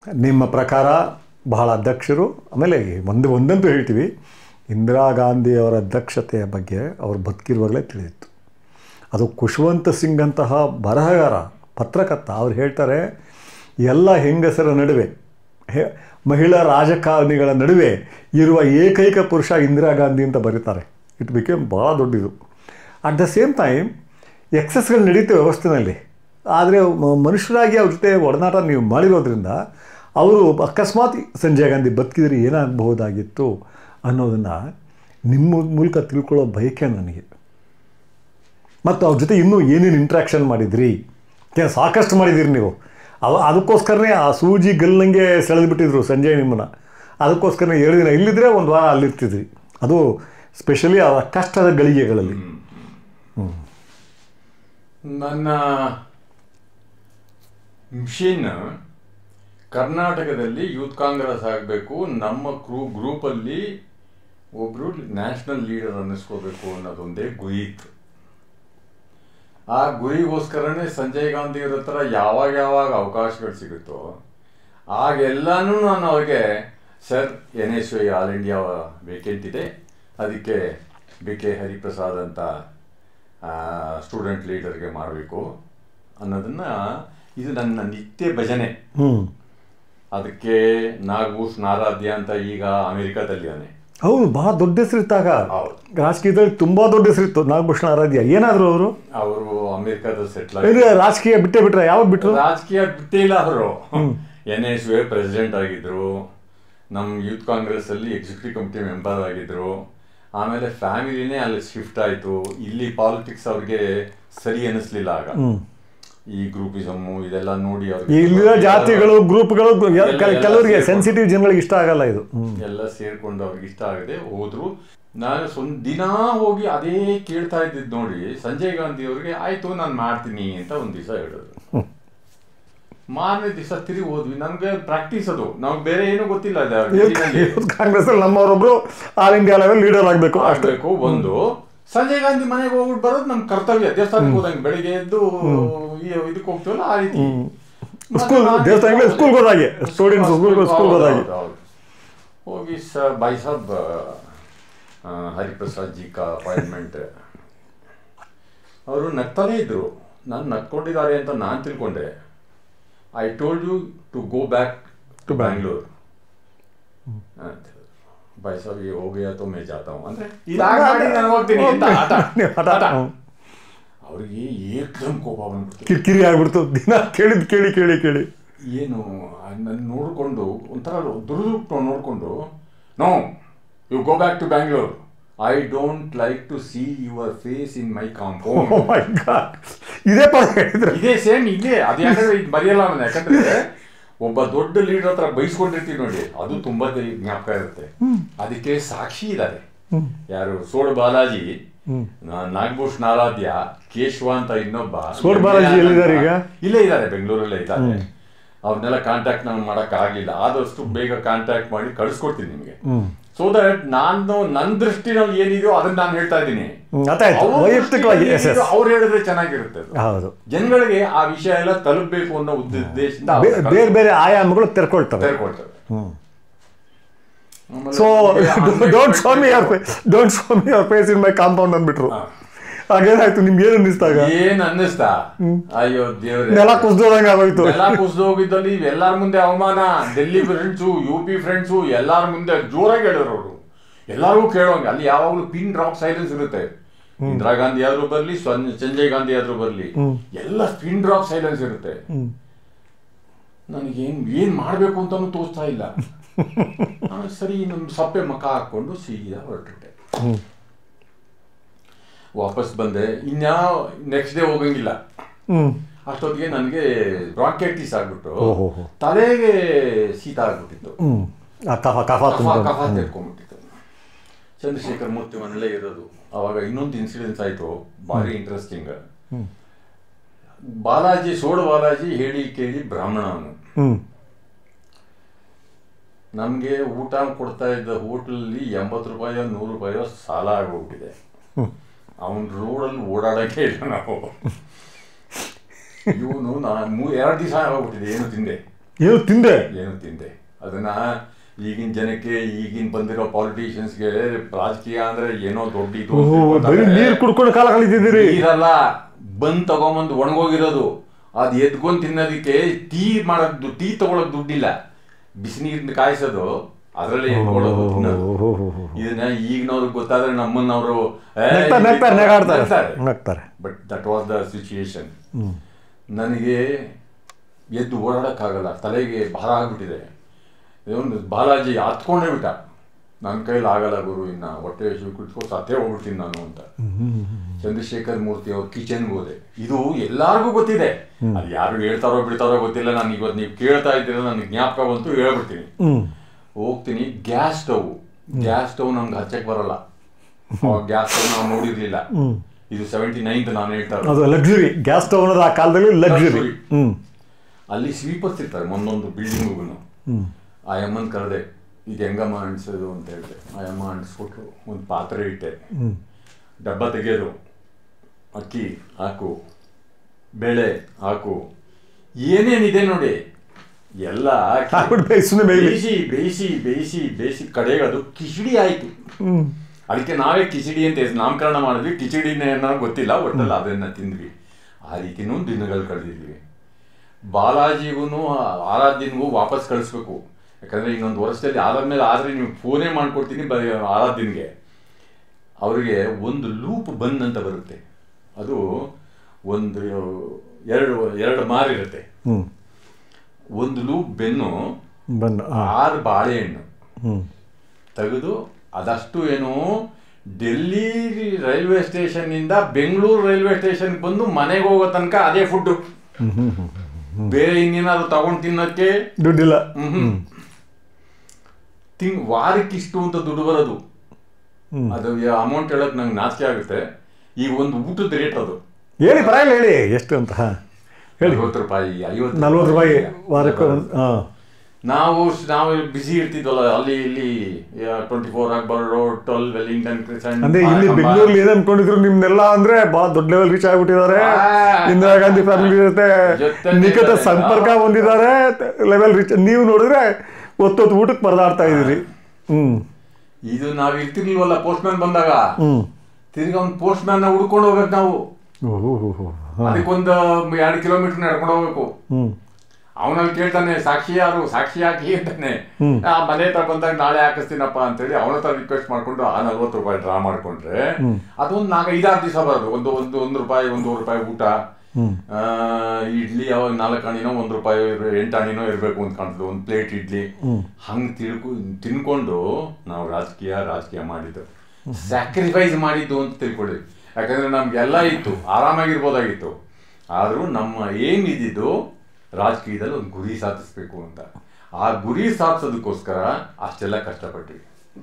ನಿಮ್ಮ ಪ್ರಕಾರ ಬಹಳ ಅಧ್ಯಕ್ಷರು ಆಮೇಲೆ ಒಂದು ಒಂದಂತೂ ಹೇಳ್ತೀವಿ ಇಂದಿರಾ ಗಾಂಧಿಯವರ ಅಧ್ಯಕ್ಷತೆಯ ಬಗ್ಗೆ ಅವರು ಬದುಕಿರುವಾಗಲೇ ತಿಳಿದಿತ್ತು ಅದು ಖುಷ್ವಂತ್ ಸಿಂಗ್ ಅಂತಹ ಬರಹಗಾರ ಪತ್ರಕರ್ತ ಅವ್ರು ಹೇಳ್ತಾರೆ ಎಲ್ಲ ಹೆಂಗಸರ ನಡುವೆ ಹೆ ಮಹಿಳಾ ರಾಜಕಾರಣಿಗಳ ನಡುವೆ ಇರುವ ಏಕೈಕ ಪುರುಷ ಇಂದಿರಾ ಗಾಂಧಿ ಅಂತ ಬರೀತಾರೆ ಇಟ್ ಬಿಕೇಮ್ ಭಾಳ ದೊಡ್ಡದು ಅಟ್ ದ ಸೇಮ್ ಟೈಮ್ ಎಕ್ಸಸ್ಗಳು ನಡೀತವೆ ವ್ಯವಸ್ಥೆಯಲ್ಲಿ ಆದರೆ ಮ- ಮನುಷ್ಯರಾಗಿ ಅವ್ರ ಜೊತೆ ಒಡನಾಟ ನೀವು ಮಾಡಿರೋದ್ರಿಂದ ಅವರು ಅಕಸ್ಮಾತ್ ಸಂಜಯ್ ಗಾಂಧಿ ಬದುಕಿದ್ರೆ ಏನಾಗಬಹುದಾಗಿತ್ತು ಅನ್ನೋದನ್ನು ನಿಮ್ಮ ಮೂಲಕ ತಿಳ್ಕೊಳ್ಳೋ ಬಯಕೆ ನನಗೆ ಮತ್ತು ಅವ್ರ ಜೊತೆ ಇನ್ನೂ ಏನೇನು ಇಂಟ್ರ್ಯಾಕ್ಷನ್ ಮಾಡಿದ್ರಿ ಏನ್ ಸಾಕಷ್ಟು ಮಾಡಿದ್ದೀರಿ ನೀವು ಅವ ಅದಕ್ಕೋಸ್ಕರನೇ ಆ ಸೂಜಿ ಗಲ್ಲಂಗೆ ಸೆಳೆದುಬಿಟ್ಟಿದ್ರು ಸಂಜಯ್ ನಿಮ್ಮನ್ನು ಅದಕ್ಕೋಸ್ಕರನೇ ಏಳು ದಿನ ಇಲ್ಲಿದ್ದರೆ ಒಂದು ವಾರ ಅಲ್ಲಿರ್ತಿದ್ರಿ ಅದು ಸ್ಪೆಷಲಿ ಆ ಕಷ್ಟದ ಗಳಿಗೆಗಳಲ್ಲಿ ನನ್ನ ಮಿಷನ್ ಕರ್ನಾಟಕದಲ್ಲಿ ಯೂತ್ ಕಾಂಗ್ರೆಸ್ ಆಗಬೇಕು ನಮ್ಮ ಕ್ರೂ ಗ್ರೂಪಲ್ಲಿ ಒಬ್ಬರು ನ್ಯಾಷನಲ್ ಲೀಡರ್ ಅನ್ನಿಸ್ಕೋಬೇಕು ಅನ್ನೋದೊಂದೇ ಗುರಿ ಇತ್ತು ಆ ಗುರಿಗೋಸ್ಕರನೇ ಸಂಜಯ್ ಗಾಂಧಿಯವ್ರ ಹತ್ರ ಯಾವಾಗ ಯಾವಾಗ ಅವಕಾಶಗಳು ಸಿಗುತ್ತೋ ಆಗೆಲ್ಲಾನು ನಾನು ಅವ್ರಿಗೆ sir N S I all India vacant ಇದೆ ಅದಕ್ಕೆ ಬಿ ಕೆ ಹರಿಪ್ರಸಾದ್ ಅಂತ ಸ್ಟೂಡೆಂಟ್ ಲೀಡರ್ಗೆ ಮಾಡಬೇಕು ಅನ್ನೋದನ್ನ ಇದು ನನ್ನ ನಿತ್ಯ ಭಜನೆ ಹ್ಞೂ ಅದಕ್ಕೆ ನಾಗಭೂಷಣ್ ಆರಾಧ್ಯ ಅಂತ ಈಗ ಅಮೆರಿಕಾದಲ್ಲಿದ್ದಾನೆ ಹೌದು ಭಾಳ ದೊಡ್ಡ ಹೆಸರಿತ್ತಾಗ ಹೌದು. ರಾಜಕೀಯದಲ್ಲಿ ತುಂಬ ದೊಡ್ಡ ಹೆಸರಿತ್ತು ನಾಗಭೂಷಣ ಆರಾಧ್ಯ ಏನಾದರೂ ಅವರು ಅವರು ಅಮೆರಿಕಾದ ಸೆಟ್ಲ್ ಇದು ರಾಜಕೀಯ ಬಿಟ್ಟೇ ಬಿಟ್ರೆ ಯಾವಾಗ ಬಿಟ್ರು ರಾಜಕೀಯ ಬಿಟ್ಟೇ ಇಲ್ಲ ಅವರು ಎನ್ ಎಸ್ ವಿ ಪ್ರೆಸಿಡೆಂಟ್ ಆಗಿದ್ರು ನಮ್ಮ ಯೂತ್ ಕಾಂಗ್ರೆಸ್ ಅಲ್ಲಿ ಎಕ್ಸಿಕ್ಯೂಟಿವ್ ಕಮಿಟಿ ಮೆಂಬರ್ ಆಗಿದ್ರು ಆಮೇಲೆ ಫ್ಯಾಮಿಲಿನೇ ಅಲ್ಲಿ ಶಿಫ್ಟ್ ಆಯ್ತು ಇಲ್ಲಿ ಪಾಲಿಟಿಕ್ಸ್ ಅವ್ರಿಗೆ ಸರಿ ಅನಿಸ್ಲಿಲ್ಲ ಆಗ ಈ ಗ್ರೂಪಿಸಮ್ಮು ಇದೆಲ್ಲ ನೋಡಿ ಅವ್ರಿಗೆ ಇಲ್ಲಿರೋ ಜಾತಿಗಳು ಗ್ರೂಪ್ಗಳು ಎಲ್ಲ- ಎಲ್ಲ ಕೆಲವರಿಗೆ ಸೇರ್ಕೊಂಡು. ಸೆನ್ಸಿಟಿವ್ ಜನಗಳಿಗೆ ಇಷ್ಟ ಆಗಲ್ಲ ಇದು ಹ್ಮ್. ಎಲ್ಲ ಸೇರ್ಕೊಂಡು ಅವ್ರಿಗೆ ಇಷ್ಟ ಆಗದೆ ಹೋದ್ರು ನಾನು ಸ್ವಂತ ದಿನ ಹೋಗಿ ಅದೇ ಕೇಳ್ತಾ ಇದ್ದಿದ್ದು ನೋಡಿ ಸಂಜಯ್ ಗಾಂಧಿ ಅವ್ರಿಗೆ ಆಯ್ತು ನಾನು ಮಾಡ್ತೀನಿ ಅಂತ ಒಂದ್ ದಿವಸ ಹೇಳಿದ್ರು ಮಾರನೇ ದಿವಸ ತಿರುಗಿ ಹೋದ್ವಿ ನಮ್ಗೆ ಪ್ರಾಕ್ಟೀಸ್ ಅದು ನಮ್ಗೆ ಬೇರೆ ಏನೂ ಗೊತ್ತಿಲ್ಲ ಅದು ಜೀವನದಲ್ಲಿ. ಕಾಂಗ್ರೆಸ್ ಅಲ್ಲಿ ನಮ್ಮವರೊಬ್ರು ಆಲ್ ಇಂಡಿಯಾ ಲೆವೆಲ್ ಲೀಡರ್ ಆಗಬೇಕು ಅಷ್ಟೇ ಆಗ್ಬೇಕು ಒಂದು ಸಂಜಯ್ ಗಾಂಧಿ ಮನೆಗೆ ಹೋಗ್ಬಿಟ್ಟು ಬರೋದು ನಮ್ ಕರ್ತವ್ಯ ದೇವಸ್ಥಾನಕ್ಕೆ ಹೋದಂಗೆ ಬೆಳಿಗ್ಗೆ ಎದ್ದು ಈ ಇದಕ್ಕೆ ಹೋಗ್ತೀವಲ್ಲ ಆ ರೀತಿ ಮತ್ತೆ ಸ್ಕೂಲ್ ನಾನು ದೇವಸ್ಥಾನಕ್ಕೆ ಸ್ಕೂಲ್ಗೆ ಹೋದಾಗೆ ಸ್ಟೂಡೆಂಟ್ಸ್ ಸ್ಕೂಲ್ ಸ್ಕೂಲ್ಗೆ ಹೋದಾಗೆ ಹೌದು, ಹೌದು. ಹೋಗಿ ಸ ಭಾई साहब ಹರಿಪ್ರಸಾದ್ ಜಿ ಕಾ ಅಪಾಯಿಂಟ್ಮೆಂಟ್ ಅವರು ನಗ್ತಾನೇ ಇದ್ರು ನಾನು ನಗ್ಕೊಂಡಿದ್ದಾರೆ ಅಂತ ನಾನು ತಿಳ್ಕೊಂಡೆ I told you to go back to Bangalore ಅಂತ ಭಾई साहब ये हो गया तो मैं जाता हूँ ಅಂದ್ರೆ ಇದಾಗ ಮಾಡಿ ನಾನು ಹೋಗ್ತೀನಿ ಅಂತ ಆಟ ನೀವು ಹಠ ಆಟ. ಹ್ಮ್. ಅವ್ರಿಗೆ ಏಕದಮ್ ಕೋಪ ಬಂದ್ಬಿಡ್ತು ಕಿರಿಕಿರಿ ಆಗ್ಬಿಡ್ತು ದಿನ ಕೇಳಿದ್ ಕೇಳಿ ಕೇಳಿ ಕೇಳಿ ಏನು ನನ್ನ ನೋಡಿಕೊಂಡು ಒಂಥರ ದುರ್ದುಟ್ಟು ನೋಡಿಕೊಂಡು no you go back to Bangalore I don't like to see your face in my compound Oh my God. ಇದೇ ಪದ ಹೇಳಿದ್ರು ಇದೇ ಸೇಮ್ ಇದೇ ಅದು ಯಾಕಂದ್ರೆ ಇದು ಮರೆಯಲ್ಲ ಅವನು ಯಾಕಂದ್ರೆ ಒಬ್ಬ ದೊಡ್ಡ ಲೀಡರ್ ಹತ್ರ ಬೈಸ್ಕೊಂಡಿರ್ತೀವಿ ನೋಡಿ ಅದು ತುಂಬಾ ದೇ- ಜ್ಞಾಪಕ ಇರುತ್ತೆ ಅದಕ್ಕೆ ಸಾಕ್ಷಿ ಇದ್ದಾರೆ ಯಾರು ಸೋಡ್ ಬಾಲಾಜಿ ನಾ- ನಾಗಭೂಷಣ್ ಆರಾಧ್ಯ ಕೇಶವ ಅಂತ ಇನ್ನೊಬ್ಬ ಸೋಡ್ ಬಾಲಾಜಿ ಎಲ್ಲಿದ್ದಾರೆ ಈಗ? ಇಲ್ಲೇ ಇದ್ದಾರೆ ಬೆಂಗಳೂರಲ್ಲೇ ಇದ್ದಾರೆ ಅವ್ರನ್ನೆಲ್ಲ ಕಾಂಟ್ಯಾಕ್ಟ್ ನಾನು ಮಾಡಕ್ ಆಗಿಲ್ಲ ಆದಷ್ಟು ಬೇಗ ಕಾಂಟ್ಯಾಕ್ಟ್ ಮಾಡಿ ಕಳಿಸ್ಕೊಡ್ತೀನಿ ನಿಮಗೆ ಸೊ ದಟ್ ನಾನು ನನ್ನ ದೃಷ್ಟಿನಲ್ಲಿ ಏನಿದೆಯೋ ಅದನ್ನ ನಾನು ಹೇಳ್ತಾ ಇದ್ದೀನಿ ಹ್ಮ್, ಅರ್ಥಾಯ್ತು. ವೈಯಕ್ತಿಕವಾಗಿ, yes, yes. ಅವ್ರು ಹೇಳಿದ್ರೆ ಚೆನ್ನಾಗಿರುತ್ತೆ ಅದು. ಹೌದು ಜನಗಳಿಗೆ ಆ ವಿಷಯ ಎಲ್ಲ ತಲುಪಬೇಕು ಅನ್ನೋ ಉದ್ದ- ಉದ್ದೇಶದಿಂದ ಅವ್ರು ಬೇ- ಬೇರೆ ಬೇರೆ ಆಯಾಮಗಳು ತೆರ್ಕೊಳ್ತವೆ ತೆರ್ಕೊಳ್ತಾರೆ. ಆಮೇಲೆ ಸೊ ನಮ್ಗೆ don't show me your face don't show me your face in my compound ಅಂದ್ಬಿಟ್ರು ಹಾ. ಹಾಗೇನಾಯ್ತು ನಿಮ್ಗೆ ಏನು ಅನ್ನಿಸ್ತಾಗ ಏನ್ ಅನ್ನಿಸ್ತಾ ಅಯ್ಯೋ ದೇವ್ರೆ ನೆಲ ಕುಸ್ದೋದಂಗೆ ಆಗೋಯ್ತು ಎಲ್ಲ ಕುಸ್ದು ಹೋಗಿದ್ದಲ್ಲಿ ಎಲ್ಲಾರ ಮುಂದೆ ಅವಮಾನ Delhi friends U P friends ಎಲ್ಲಾರ ಮುಂದೆ ಜೋರಾಗಿ ಹೇಳಿದ್ರು ಅವರು ಎಲ್ಲಾರ್ಗೂ ಕೇಳೋಂಗೆ ಅಲ್ಲಿ ಯಾವಾಗಲೂ ಪಿನ್ ಡ್ರಾಪ್ ಸೈಲೆನ್ಸ್ ಇರುತ್ತೆ ಇಂದಿರಾ ಗಾಂಧಿ ಆದ್ರೂ ಬರ್ಲಿ ಸ್ವನ್- ಸಂಜಯ್ ಗಾಂಧಿ ಆದ್ರೂ ಬರ್ಲಿ ಎಲ್ಲ ಪಿನ್ ಡ್ರಾಪ್ ಸೈಲೆನ್ಸ್ ಇರುತ್ತೆ ನನಗೇನ್ ಏನ್ ಮಾಡ್ಬೇಕು ಅಂತಾನು ತೋಚ್ತಾ ಇಲ್ಲ ನಾನು ಸರಿ ನಮ್ ಸಪ್ಪೆ ಮಕ ಹಾಕೊಂಡು ಸೀದಾ ಹೊರಟುಬಿಟ್ಟೆ ವಾಪಸ್ ಬಂದೆ ಇನ್ಯಾವ ನೆಕ್ಸ್ಟ್ ಡೇ ಹೋಗಂಗಿಲ್ಲ ಹ್ಮ್ ಅಷ್ಟೊತ್ತಿಗೆ ನನಗೆ ಬ್ರಾಂಕೈಟಿಸ್ ಆಗ್ಬಿಟ್ಟು ಓಹೋ ಹೋ. ತಲೆಗೆ ಶೀತ ಆಗ್ಬಿಟ್ಟಿತ್ತು ಹ್ಮ್ ಆ ಕಫ ಕಫ ಕಫ ತುಂಬ ಕಫ ತೆರ್ಕೊಂಡ್ಬಿಟ್ಟಿತ್ತು ಚಂದ್ರಶೇಖರ್ ಮೂರ್ತಿ ಮನೇಲೇ ಇರೋದು ಅವಾಗ ಇನ್ನೊಂದು ಇನ್ಸಿಡೆನ್ಸ್ ಆಯ್ತು ಭಾರಿ ಇಂಟ್ರೆಸ್ಟಿಂಗ್ ಬಾಲಾಜಿ ಸೋಡು ಬಾಲಾಜಿ ಹೇಳಿ ಕೇಳಿ ಬ್ರಾಹ್ಮಣ ಅವನು ಹ್ಮ್ ನಮಗೆ ಊಟ ಕೊಡ್ತಾ ಇದ್ದ ಹೋಟ್ಲಲ್ಲಿ ಎಂಬತ್ತು ರೂಪಾಯೋ ನೂರು ರೂಪಾಯೋ ಸಾಲ ಆಗೋಗ್ಬಿಟ್ಟಿದೆ ಅವನ ರೋಡಲ್ಲಿ ಓಡಾಡಕ್ಕೆ ಇಲ್ಲ ನಾವು ಇವನು ನಾನು ಎರಡು ದಿವಸ ಆಗೋಗ್ಬಿಟ್ಟಿದೆ ಏನು ತಿಂದೆ ಏನು ತಿಂದೆ ಏನು ತಿಂದೆ ಅದನ್ನ ಈಗಿನ ಜನಕ್ಕೆ ಈಗಿನ ಬಂದಿರೋ ಪಾಲಿಟಿಷಿಯನ್ಸ್ಗೆ ರಾಜಕೀಯ ಅಂದ್ರೆ ಏನೋ ದೊಡ್ಡ ಇದು ಅಂತ ಓಹೋ ಬರೀ ತಿಳ್ಕೊತಾರೆ. ನೀರು ಕುಡ್ಕೊಂಡು ಕಾಲ ಕಳೀತಿದ್ದೀರಿ ನೀರಲ್ಲ ಬಂದ್ ತಗೊಂಬಂದು ಒಣಗೋಗಿರೋದು ಅದ್ ಎದ್ಕೊಂಡ್ ತಿನ್ನೋದಕ್ಕೆ ಟೀ ಮಾಡೋದು ಟೀ ತಗೊಳಕ್ ದುಡ್ಡಿಲ್ಲ ಬಿಸಿನೀರಿನ ಕಾಯಿಸೋದು ಅದರಲ್ಲೇ ಎದ್ಕೊಳ್ಳೋದು ತಿನ್ನೋದು ಇದನ್ನ ಈಗಿನವ್ರಿಗೆ ಗೊತ್ತಾದ್ರೆ ನಮ್ಮನ್ನವರು ನಗ್ತಾರೆ ನಗ್ತಾರೆ ನಗಾಡ್ತಾರೆ ನಗ್ತಾರೆ but that was the situation ನನಗೆ ಎದ್ದು ಓಡಾಡಕ್ಕಾಗಲ್ಲ ತಲೆಗೆ ಭಾರ ಆಗ್ಬಿಟ್ಟಿದೆ ಇವನು ಬಾಲಾಜಿ ಹತ್ಕೊಂಡೇ ಬಿಟ್ಟ ನನ್ನ ಕೈಲಿ ಆಗಲ್ಲ ಗುರು ಇನ್ನ ಹೊಟ್ಟೆ ಶಿವ ಕುಟ್ಕೊ ಸತ್ತೇ ಹೋಗ್ಬಿಡ್ತೀನಿ ನಾನು ಅಂತ ಚಂದ್ರಶೇಖರ್ ಮೂರ್ತಿ ಅವ್ರ ಕಿಚನ್ಗೆ ಹೋದೆ ಇದು ಎಲ್ಲಾರ್ಗೂ ಗೊತ್ತಿದೆ ಅದು ಯಾರು ಹೇಳ್ತಾರೋ ಬಿಡ್ತಾರೋ ಗೊತ್ತಿಲ್ಲ ನಾನು ಇವತ್ತು ನೀವು ಕೇಳ್ತಾ ಇದ್ದೀರ ನನಗೆ ಜ್ಞಾಪಕ ಬಂತು ಹೇಳ್ಬಿಡ್ತೀನಿ ಹ್ಞೂ ಹೋಗ್ತೀನಿ ಗ್ಯಾಸ್ ಸ್ಟವ್ ಗ್ಯಾಸ್ ಸ್ಟವ್ ನಮ್ಗೆ ಹಚ್ಚಕ್ ಬರಲ್ಲ ಗ್ಯಾಸ್ ಸ್ಟವ್ ನಾವು ನೋಡಿರ್ಲಿಲ್ಲ ಇದು ಸೆವೆಂಟಿ ನೈನ್ತ್ ನಾನು ಹೇಳ್ತಾ ಇರೋದು. ಅದು ಲಕ್ಸುರಿ ಗ್ಯಾಸ್ ಸ್ಟವ್ ಅನ್ನೋದು ಆ ಕಾಲದಲ್ಲಿ ಲಕ್ಸುರಿ Luxury. ಹ್ಞೂ ಅಲ್ಲಿ ಸ್ವೀಪರ್ಸ್ ಇರ್ತಾರೆ ಒಂದೊಂದು ಬಿಲ್ಡಿಂಗ್ಗೂ ಹ್ಞೂ ಆ ಅಮ್ಮನ್ ಕರೆದೆ ಈಗ ಹೆಂಗಮ್ಮ ಅಣಿಸೋದು ಅಂತ ಹೇಳಿದೆ ಆ ಅಮ್ಮ ಅಣಿಸ್ಬಿಟ್ರು ಒಂದು ಪಾತ್ರೆ ಇಟ್ಟೆ ಹ್ಞೂ ಡಬ್ಬ ತೆಗೆಯೋದು ಅಕ್ಕಿ ಹಾಕು ಬೇಳೆ ಹಾಕು ಏನೇನಿದೆ ನೋಡಿ ಎಲ್ಲ ಹಾಕಿ ಹಾಕ್ಬಿಟ್ಟು ಬೇಯಿಸ್ನೆ ಬೇಯಲಿ ಬೇಯಿಸಿ ಬೇಯಿಸಿ ಬೇಯಿಸಿ ಬೇಯಿಸಿ ಕಡೆಗೆ ಅದು ಕಿಚಡಿ ಆಯ್ತು ಹ್ಞೂ ಅದಕ್ಕೆ ನಾವೇ ಕಿಚಡಿ ಅಂತ ಹೆಸ್ರು ನಾಮಕರಣ ಮಾಡಿದ್ವಿ ಕಿಚಡಿನೇ ಅನ್ನೋ ಗೊತ್ತಿಲ್ಲ ಒಟ್ಟಲ್ಲಿ ಅದನ್ನ ತಿಂದ್ವಿ ಆ ರೀತಿನೂ ದಿನಗಳು ಕಳೆದಿದ್ವಿ ಬಾಲಾಜಿಗೂ ಆರಾಧ್ಯನಿಗೂ ವಾಪಸ್ ಕಳಿಸ್ಬೇಕು ಯಾಕಂದ್ರೆ ಇನ್ನೊಂದು ವರ್ಷದಲ್ಲಿ ಆದ್ಮೇಲೆ ಆದ್ರೆ ನೀವು ಫೋನೇ ಮಾಡ್ಕೊಡ್ತೀನಿ ಬ ಆರಾಧ್ಯನ್ಗೆ ಅವರಿಗೆ ಒಂದು ಲೂಪ್ ಬಂದ್ ಅಂತ ಬರುತ್ತೆ ಅದು ಒಂದು ಎರಡು ಎರಡು ಮಾರಿರುತ್ತೆ ಹ್ಞೂ ಒಂದು ಲೂಪ್ ಬೆನ್ನು ಬನ್ನು ಹಾಂ ಆರು ಬಾಳೆಹಣ್ಣು ಹ್ಞೂ ತೆಗೆದು ಅದಷ್ಟು ಏನು ಡೆಲ್ಲಿ ರೈಲ್ವೆ ಸ್ಟೇಷನ್ನಿಂದ ಬೆಂಗಳೂರು ರೈಲ್ವೆ ಸ್ಟೇಷನ್ ಬಂದು ಮನೆಗೆ ಹೋಗೋ ತನಕ ಅದೇ ಫುಡ್ಡು ಹ್ಞೂ ಹ್ಞೂ ಹ್ಞೂ ಬೇರೆ ಇನ್ನೇನಾದ್ರು ತಗೊಂಡು ತಿನ್ನೋಕ್ಕೆ ದುಡ್ಡಿಲ್ಲ ಹ್ಮ್ ತಿಂಗ್ ವಾರಕ್ಕೆ ಇಷ್ಟು ಅಂತ ದುಡ್ಡು ಬರೋದು ಹ್ಮ್. ಅದು ಅಮೌಂಟ್ ಹೇಳಕ್ ನಂಗೆ ನಾಚಿಕೆ ಆಗುತ್ತೆ ಈಗ ಒಂದು ಊಟದ ರೇಟ್ ಅದು ಹೇಳಿ ಪರವಾಗಿಲ್ಲ ಹೇಳಿ ಎಷ್ಟು ಅಂತ ಹಾಂ ಹೇಳಿ ಐವತ್ತು ರೂಪಾಯಿ ಐವತ್ತು ನಲ್ವತ್ತು ರೂಪಾಯಿ ವಾರಕ್ಕೆ ಹಾಂ ನಾವು ನಾವು ಬಿಸಿ ಇರ್ತಿದ್ವಲ್ಲ ಅಲ್ಲಿ ಇಲ್ಲಿ twenty four Akbar road twelve Wellington crescent ಅಂದ್ರೆ ಇಲ್ಲಿ ಬೆಂಗಳೂರಲ್ಲಿ ಏನ್ ಅನ್ಕೊಂಡಿದ್ರು ನಿಮ್ನೆಲ್ಲ ಅಂದ್ರೆ ಬಹಳ ದೊಡ್ಡ ಲೆವೆಲ್ ರೀಚ್ ಆಗ್ಬಿಟ್ಟಿದ್ದಾರೆ ಆ. ಇಂದಿರಾ ಗಾಂಧಿ ಫ್ಯಾಮಿಲಿ ಜೊತೆ ಜೊತೆಲಿ ನಿಕಟ ಇದ್ದಾರೆ. ಸಂಪರ್ಕ ಹೊಂದಿದ್ದಾರೆ ಲೆವೆಲ್ ರೀಚ್ ನೀವು ನೋಡಿದ್ರೆ ಒತ್ತೊತ್ತು ಊಟಕ್ಕೆ ಪರದಾಡ್ತಾ ಇದ್ದೀರಿ ಹ್ಮ್ ಇದು ನಾವ್ ಇರ್ತಿರ್ಲಿಲ್ವಲ್ಲ ಪೋಸ್ಟ್ ಮ್ಯಾನ್ ಬಂದಾಗ ಹ್ಮ್ ತಿರ್ಗಿ ಅವ್ನ್ ಪೋಸ್ಟ್ ಮ್ಯಾನ್ ಹುಡ್ಕೊಂಡು ಹೋಗ್ಬೇಕು ನಾವು ಓಹೋ ಅದಕ್ಕೊಂದು ಎರಡು ಕಿಲೋಮೀಟರ್ ನಡ್ಕೊಂಡು ಹೋಗ್ಬೇಕು ಹ್ಮ್ ಅವನಲ್ಲಿ ಕೇಳ್ತಾನೆ ಸಾಕ್ಷಿ ಯಾರು ಸಾಕ್ಷಿ ಹಾಕಿ ಅಂತಾನೆ ಹ್ಮ್. ಆ ಮನೆ ಹತ್ರ ಬಂದಾಗ ನಾಳೆ ಹಾಕಿಸ್ತೀನಪ್ಪ ಅಂತೇಳಿ ಅವನ ಹತ್ರ ರಿಕ್ವೆಸ್ಟ್ ಮಾಡ್ಕೊಂಡು ಆ ನಲ್ವತ್ತು ರೂಪಾಯಿ ಡ್ರಾ ಮಾಡ್ಕೊಂಡ್ರೆ ಅದೊಂದು ನಾಲ್ಕು ಐದಾರು ದಿವಸ ಬರೋದು ಒಂದು ಒಂದು ಒಂದು ರೂಪಾಯಿ ಒಂದೂವರೆ ರೂಪಾಯಿ ಊಟ ಹ್ಮ್. ಆ, ಇಡ್ಲಿ ಅವಾಗ ನಾಲ್ಕು ಹಣ್ಣಿನೋ ಒಂದು ರೂಪಾಯಿ ಇರ್- ಎಂಟು ಹಣ್ಣಿನೋ ಇರಬೇಕು ಅಂತ ಕಾಣ್ತದೆ ಒಂದು ಪ್ಲೇಟ್ ಇಡ್ಲಿ ಹಂಗೆ ತಿಳ್ಕೊ ತಿನ್ಕೊಂಡು ನಾವು ರಾಜಕೀಯ ರಾಜಕೀಯ ಮಾಡಿದ್ದು ಸ್ಯಾಕ್ರಿಫೈಸ್ ಮಾಡಿದ್ದು ಅಂತ ತಿಳ್ಕೊಳ್ಳಿ ಯಾಕಂದ್ರೆ ನಮ್ಗೆಲ್ಲ ಇತ್ತು ಆರಾಮಾಗಿರ್ಬೋದಾಗಿತ್ತು ಆದರೂ ನಮ್ಮ ಏಮ್ ಇದ್ದಿದ್ದು ರಾಜಕೀಯದಲ್ಲಿ ಒಂದು ಗುರಿ ಸಾಧಿಸ್ಬೇಕು ಅಂತ ಆ ಗುರಿ ಸಾಧಿಸೋದಕ್ಕೋಸ್ಕರ ಅಷ್ಟೆಲ್ಲ ಕಷ್ಟಪಟ್ವಿ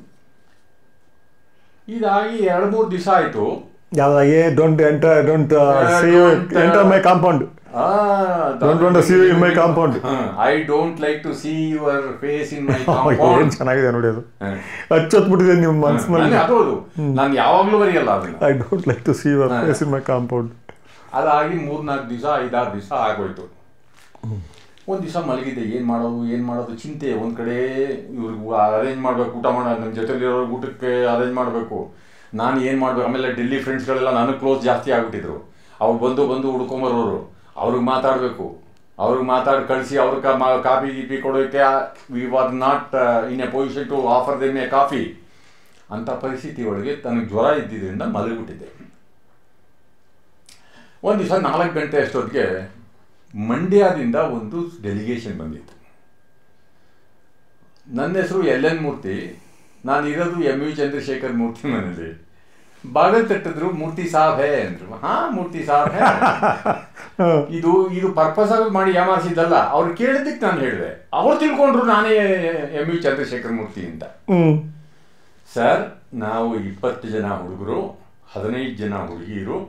ಇದಾಗಿ ಎರಡು ಮೂರು ದಿವಸ ಆಯ್ತು ಯಾವ್ದಾಗೆ don't enter don't see don't, uh, enter my compound Don't want to see you in my compound. I don't like to see your face in my ಏನ್ ಕಾಂಪೌಂಡ್ ಚೆನ್ನಾಗಿದೆ ನೋಡಿ ಅದು ಹಚ್ಚೊತ್ಬಿಟ್ಟಿದೆ ನಿಮ್ಮ ಮನಸ್ಸಿನಲ್ಲಿ ಅದು ಅದು ನಾನು ಯಾವಾಗ್ಲೂ ಬರೆಯಲ್ಲ ಅದನ್ನ I don't like to see your face in my compound ಅದಾಗಿ ಮೂರ್ನಾಲ್ಕು ದಿವಸ ಐದಾರು ದಿವಸ ಆಗೋಯ್ತು ಒಂದು ದಿವಸ ಮಲಗಿದ್ದೆ ಏನು ಮಾಡೋದು ಏನು ಮಾಡೋದು ಚಿಂತೆ ಒಂದು ಕಡೆ ಇವ್ರಿಗೆ ಅರೇಂಜ್ ಮಾಡ್ಬೇಕು ಊಟ ಮಾಡೋ ನನ್ನ ಜೊತೆಲಿರೋ ಊಟಕ್ಕೆ ಅರೇಂಜ್ ಮಾಡಬೇಕು ನಾನು ಏನು ಮಾಡ್ಬೇಕು ಆಮೇಲೆ ಡೆಲ್ಲಿ ಫ್ರೆಂಡ್ಸ್ಗಳೆಲ್ಲ ನನಗೆ ಕ್ಲೋಸ್ ಜಾಸ್ತಿ ಆಗ್ಬಿಟ್ಟಿದ್ರು ಅವ್ರು ಬಂದು ಬಂದು ಹುಡ್ಕೊಂಬರೋರು ಅವ್ರಿಗೆ ಮಾತಾಡಬೇಕು ಅವ್ರಿಗೆ ಮಾತಾಡಿ ಕಳಿಸಿ ಅವ್ರ ಕಾಫಿ ಗೀಪಿ ಕೊಡೋಕ್ಕೆ we was not in a position to offer them a coffee ಅಂಥ ಪರಿಸ್ಥಿತಿ ಒಳಗೆ ತನಗೆ ಜ್ವರ ಇದ್ದಿದ್ದರಿಂದ ಮಲಗಿಬಿಟ್ಟಿದ್ದೆ ಒಂದು ದಿವಸ ನಾಲ್ಕು ಗಂಟೆ ಅಷ್ಟೊತ್ತಿಗೆ ಮಂಡ್ಯದಿಂದ ಒಂದು ಡೆಲಿಗೇಷನ್ ಬಂದಿತ್ತು ನನ್ನ ಹೆಸರು ಎಲ್ ಎನ್ ಮೂರ್ತಿ ನಾನು ಇರೋದು ಎಂ ಯು ಚಂದ್ರಶೇಖರ್ ಮೂರ್ತಿ ಮನೇಲಿ ಬಾಗಲ್ ತಟ್ಟಿದ್ರು ಮೂರ್ತಿ ಸಾಬ್ ಹೇ ಅಂದ್ರು ಹಾ ಮೂರ್ತಿ ಸಾಬ್ ಹೇ ಇದು ಇದು ಪರ್ಪಸ್ ಆಗಿ ಮಾಡಿ ಯಾಮಾರಿಸಿದ್ದಲ್ಲ ಅವ್ರು ಕೇಳಿದ್ದಕ್ಕೆ ನಾನು ಹೇಳಿದೆ ಅವ್ರು ತಿಳ್ಕೊಂಡ್ರು ನಾನೇ ಎಂ ಯು ಚಂದ್ರಶೇಖರ್ ಮೂರ್ತಿ ಅಂತ ಹ್ಮ್ ಸರ್ ನಾವು ಇಪ್ಪತ್ತು ಜನ ಹುಡುಗರು ಹದಿನೈದು ಜನ ಹುಡುಗಿಯರು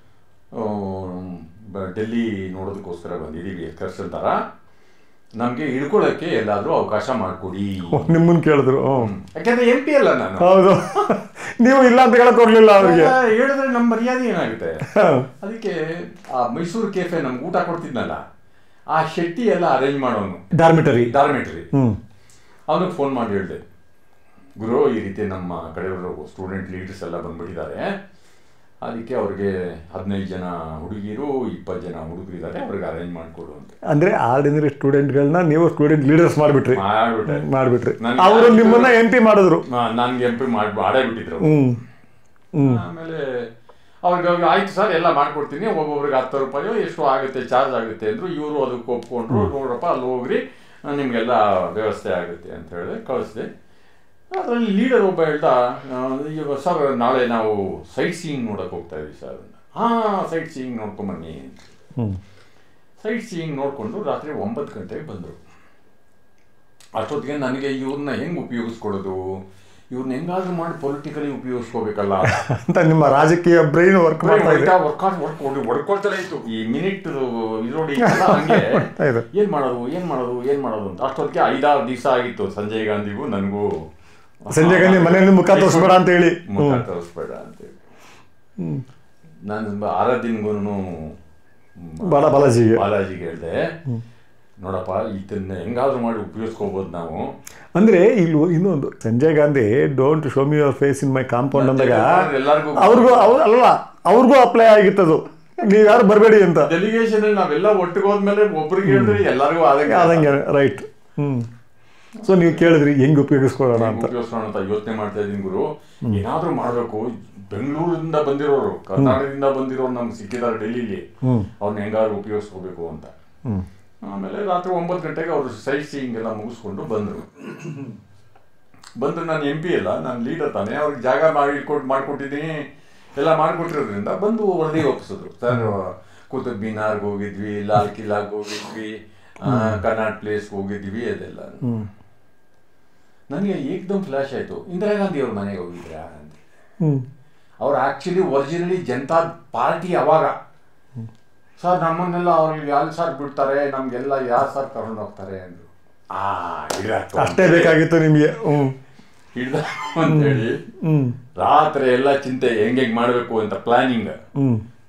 ಡೆಲ್ಲಿ ನೋಡೋದಕ್ಕೋಸ್ಕರ ಬಂದಿದ್ದೀವಿ ಎಕ್ಸ್ಕರ್ಷನ್ ಥರ ನಮಗೆ ಇಳ್ಕೊಳ್ಳೋಕ್ಕೆ ಎಲ್ಲಾದರೂ ಅವಕಾಶ ಮಾಡಿಕೊಡಿ ನಿಮ್ಮನ್ ಕೇಳಿದ್ರು ಹ್ಮ್. ಯಾಕಂದ್ರೆ ಎಂ ಪಿ ಅಲ್ಲ ನಾನು ಹೌದು ನೀವು ಇಲ್ಲ ಅಂತ ಹೇಳಕ್ ಹೋಗ್ಲಿಲ್ಲ ಅವ್ರಿಗೆ ಹೇಳಿದ್ರೆ ನಮ್ಮ ಮರ್ಯಾದೆ ಏನಾಗುತ್ತೆ ಅದಕ್ಕೆ ಆ ಮೈಸೂರು ಕೆಫೆ ನಮ್ಗೆ ಊಟ ಕೊಡ್ತಿದ್ನಲ್ಲ ಆ ಶೆಟ್ಟಿ ಎಲ್ಲ ಅರೇಂಜ್ ಮಾಡೋನು ಡಾರ್ಮಿಟರಿ ಡಾರ್ಮೆಟ್ರಿ ಹ್ಞೂ ಅವನಿಗೆ ಫೋನ್ ಮಾಡಿ ಹೇಳಿದೆ ಗುರು ಈ ರೀತಿ ನಮ್ಮ ಕಡೆಯವರು ಸ್ಟೂಡೆಂಟ್ ಲೀಡರ್ಸ್ ಎಲ್ಲ ಬಂದ್ಬಿಟ್ಟಿದ್ದಾರೆ ಅದಕ್ಕೆ ಅವ್ರಿಗೆ ಹದಿನೈದು ಜನ ಹುಡುಗಿರು ಇಪ್ಪತ್ತು ಜನ ಹುಡುಗರಿದ್ದಾರೆ ಅವ್ರಿಗೆ ಅರೇಂಜ್ ಮಾಡಿಕೊಡು ಅಂತ ಅಂದರೆ ಆರ್ಡಿನರಿ ಸ್ಟೂಡೆಂಟ್ಗಳನ್ನ ನೀವು ಸ್ಟೂಡೆಂಟ್ ಲೀಡರ್ಸ್ ಮಾಡಿಬಿಟ್ರಿ ಮಾಡ್ಬಿಟ್ಟೆ ಮಾಡಿಬಿಟ್ರಿ ನನ್ಗೆ ಅವರು ನಿಮ್ಮನ್ನ ಎಂ ಪಿ ಮಾಡಿದ್ರು ನನ್ಗೆ ಎಂ ಪಿ ಮಾಡಿ ಮಾಡೇ ಬಿಟ್ಟಿದ್ರು ಹ್ಞೂ ಹ್ಞೂ ಆಮೇಲೆ ಅವ್ರಿಗೆ ಅವ್ರಿಗೆ ಆಯ್ತು ಸರ್ ಎಲ್ಲ ಮಾಡ್ಕೊಡ್ತೀನಿ ಒಬ್ಬೊಬ್ರಿಗೆ ಹತ್ತು ರೂಪಾಯಿ ಎಷ್ಟು ಆಗುತ್ತೆ ಚಾರ್ಜ್ ಆಗುತ್ತೆ ಅಂದ್ರು ಇವರು ಅದಕ್ಕೆ ಒಪ್ಕೊಂಡ್ರು ನೋಡ್ರಪ್ಪ ಅಲ್ಲಿ ಹೋಗ್ರಿ ನಿಮಗೆಲ್ಲ ವ್ಯವಸ್ಥೆ ಆಗುತ್ತೆ ಅಂತ ಹೇಳಿ ಕಳಿಸ್ದೆ ಅದರಲ್ಲಿ ಲೀಡರ್ ಒಬ್ಬ ಹೇಳ್ದ ಆ, ಈಗ ಸರ್ ನಾಳೆ ನಾವು ಸೈಟ್ ಸೀಯಿಂಗ್ ನೋಡಕ್ಕೆ ಹೋಗ್ತಾ ಇದೀವಿ ಸರ್ ಹಾಂ ಸೈಟ್ ಸೀಯಿಂಗ್ ನೋಡ್ಕೊಂಬನ್ನಿ ಅಂತ ಹ್ಞೂ ಸೈಟ್ ಸೀಯಿಂಗ್ ನೋಡಿಕೊಂಡು ರಾತ್ರಿ ಒಂಬತ್ತು ಗಂಟೆಗೆ ಬಂದರು ಅಷ್ಟೊತ್ತಿಗೆ ನನಗೆ ಇವ್ರನ್ನ ಹೆಂಗೆ ಉಪಯೋಗಿಸ್ಕೊಡೋದು ಇವ್ರನ್ನ ಹೆಂಗಾದ್ರೂ ಮಾಡಿ ಪೊಲಿಟಿಕಲಿ ಉಪಯೋಗಿಸ್ಕೋಬೇಕಲ್ಲ ಅಂತ ನಿಮ್ಮ ರಾಜಕೀಯ ಬ್ರೈನ್ ವರ್ಕ್ ಮಾಡ್ತಾ ಇದೆ ವರ್ಕೌಟ್ ವರ್ಕ್ ಹೊಡ್ಕೊಳ್ತಾನೆ ಇತ್ತು ಈ ಮಿನಿಟ್ ಇದ್ರೊಡಿ ಹಂಗೆ ಮಾಡ್ತಾ ಇದೆ ಏನ್ ಮಾಡೋದು ಏನ್ ಮಾಡೋದು ಏನ್ ಮಾಡೋದು ಅಂತ ಅಷ್ಟೊತ್ತಿಗೆ ಐದಾರು ದಿವಸ ಆಗಿತ್ತು ಸಂಜಯ್ ಗಾಂಧಿಗೂ ನನಗೂ ಸಂಜಯ್ ಗಾಂಧಿ ಮನೆಯಲ್ಲಿ ಮುಖ ತೋರಿಸ್ಬೇಡ ಅಂತ ಹೇಳಿ ಮುಖ ತೋರಿಸ್ಬೇಡ ಅಂತೇಳಿ ನಾನು ಆರಾಧಿನ್ಗೂ ಬಾಲ ಬಾಲಾಜಿಗೆ ಬಾಲಾಜಿಗೆ ಹೇಳಿದೆ ನೋಡಪ್ಪ ಇದನ್ನ ಹೆಂಗಾದ್ರೂ ಮಾಡಿ ಉಪಯೋಗಿಸ್ಕೋಬಹುದು ನಾವು ಅಂದ್ರೆ ಇಲ್ಲಿ ಇನ್ನೊಂದು Sanjay Gandhi don't show me your face in my compound ಅಂದಾಗ ಎಲ್ಲರಿಗೂ ಅವ್ರಿಗೂ ಅವ್ರು ಅಲ್ಲ ಅವ್ರಿಗೂ ಅಪ್ಲೈ ಆಗಿತ್ತದು ನೀವು ಯಾರು ಬರಬೇಡಿ ಅಂತ ಡೆಲಿಗೇಷನ್ ನಾವೆಲ್ಲ ಒಟ್ಟಿಗೆ ಹೋದ್ಮೇಲೆ ಒಬ್ರಿಗೆ ಹೇಳಿದ್ರೆ ಎಲ್ಲರಿಗೂ ಆದಂಗೆ ಆದಂಗೆ ರೈಟ್ ಹ್ಞೂ ಸೊ ನೀವು ಕೇಳಿದ್ರಿ ಹೆಂಗೆ ಉಪಯೋಗಿಸ್ಕೊಳ್ಳೋಣ ಅಂತ ಉಪಯೋಗಿಸೋಣ ಅಂತ ಯೋಚನೆ ಮಾಡ್ತಾ ಇದ್ದೀನಿ ಗುರು ಏನಾದ್ರೂ ಮಾಡ್ಬೇಕು ಬೆಂಗಳೂರಿಂದ ಬಂದಿರೋರು ಕರ್ನಾಟಕದಿಂದ ಬಂದಿರೋರು ನಮ್ಗೆ ಸಿಕ್ಕಿದ್ದಾರೆ ಡೆಲ್ಲಿಲಿ ಹ್ಞೂ ಅವ್ರನ್ನ ಹೆಂಗಾದ್ರು ಉಪಯೋಗಿಸ್ಕೋಬೇಕು ಅಂತ ಹ್ಞೂ ಆಮೇಲೆ ರಾತ್ರಿ ಒಂಬತ್ತು ಗಂಟೆಗೆ ಅವರು ಸೈಟ್ ಸೀಯಿಂಗ್ ಎಲ್ಲ ಮುಗಿಸ್ಕೊಂಡು ಬಂದರು ಬಂದು ನಾನು ಎಂ ಪಿ ಅಲ್ಲ ನಾನು ಲೀಡರ್ ತಾನೆ ಅವ್ರಿಗೆ ಜಾಗ ಮಾಡಿ ಕೊಟ್ಟು ಮಾಡಿಕೊಟ್ಟಿದ್ದೀನಿ ಎಲ್ಲ ಮಾಡಿಕೊಟ್ಟಿರೋದ್ರಿಂದ ಬಂದು ವರದಿ ಒಪ್ಪಿಸಿದ್ರು ಸರ್ ಕುತುಬ್ ಮಿನಾರ್ಗೆ ಹೋಗಿದ್ವಿ ಲಾಲ್ ಕಿಲಾಗ್ ಹೋಗಿದ್ವಿ ಆ, ಕರ್ನಾಟ್ ಪ್ಲೇಸ್ಗೆ ಹೋಗಿದ್ವಿ ಅದೆಲ್ಲ ನನಗೆ ಏಕ್ದಮ್ ಫ್ಲಾಶ್ ಆಯಿತು ಇಂದಿರಾ ಗಾಂಧಿ ಅವ್ರ ಮನೆಗೆ ಹೋಗಿದ್ರಾ ಅಂತ ಹ್ಞೂ ಅವ್ರು ಆಕ್ಚುಲಿ ಒರಿಜಿನಲಿ ಜನತಾ ಪಾರ್ಟಿ ಅವಾಗ ಸರ್ ನಮ್ಮನ್ನೆಲ್ಲ ಅವ್ರಿಗೆ ಯಾರು ಸರ್ ಬಿಡ್ತಾರೆ ನಮ್ಗೆಲ್ಲ ಯಾರು ಸರ್ ಕರ್ಕೊಂಡು ಹೋಗ್ತಾರೆ ಅಂದ್ರು ಆ ಹಿಡ್ದಾಯ್ತು ಅಷ್ಟೇ ಬೇಕಾಗಿತ್ತು ನಿಮಗೆ ಹ್ಞೂ ಹಿಡ್ದ ಅಂತೇಳಿ ಹ್ಞೂ ರಾತ್ರಿ ಎಲ್ಲ ಚಿಂತೆ ಹೆಂಗ್ ಹೆಂಗ್ ಮಾಡಬೇಕು ಅಂತ ಪ್ಲಾನಿಂಗ್ ಹ್ಞೂ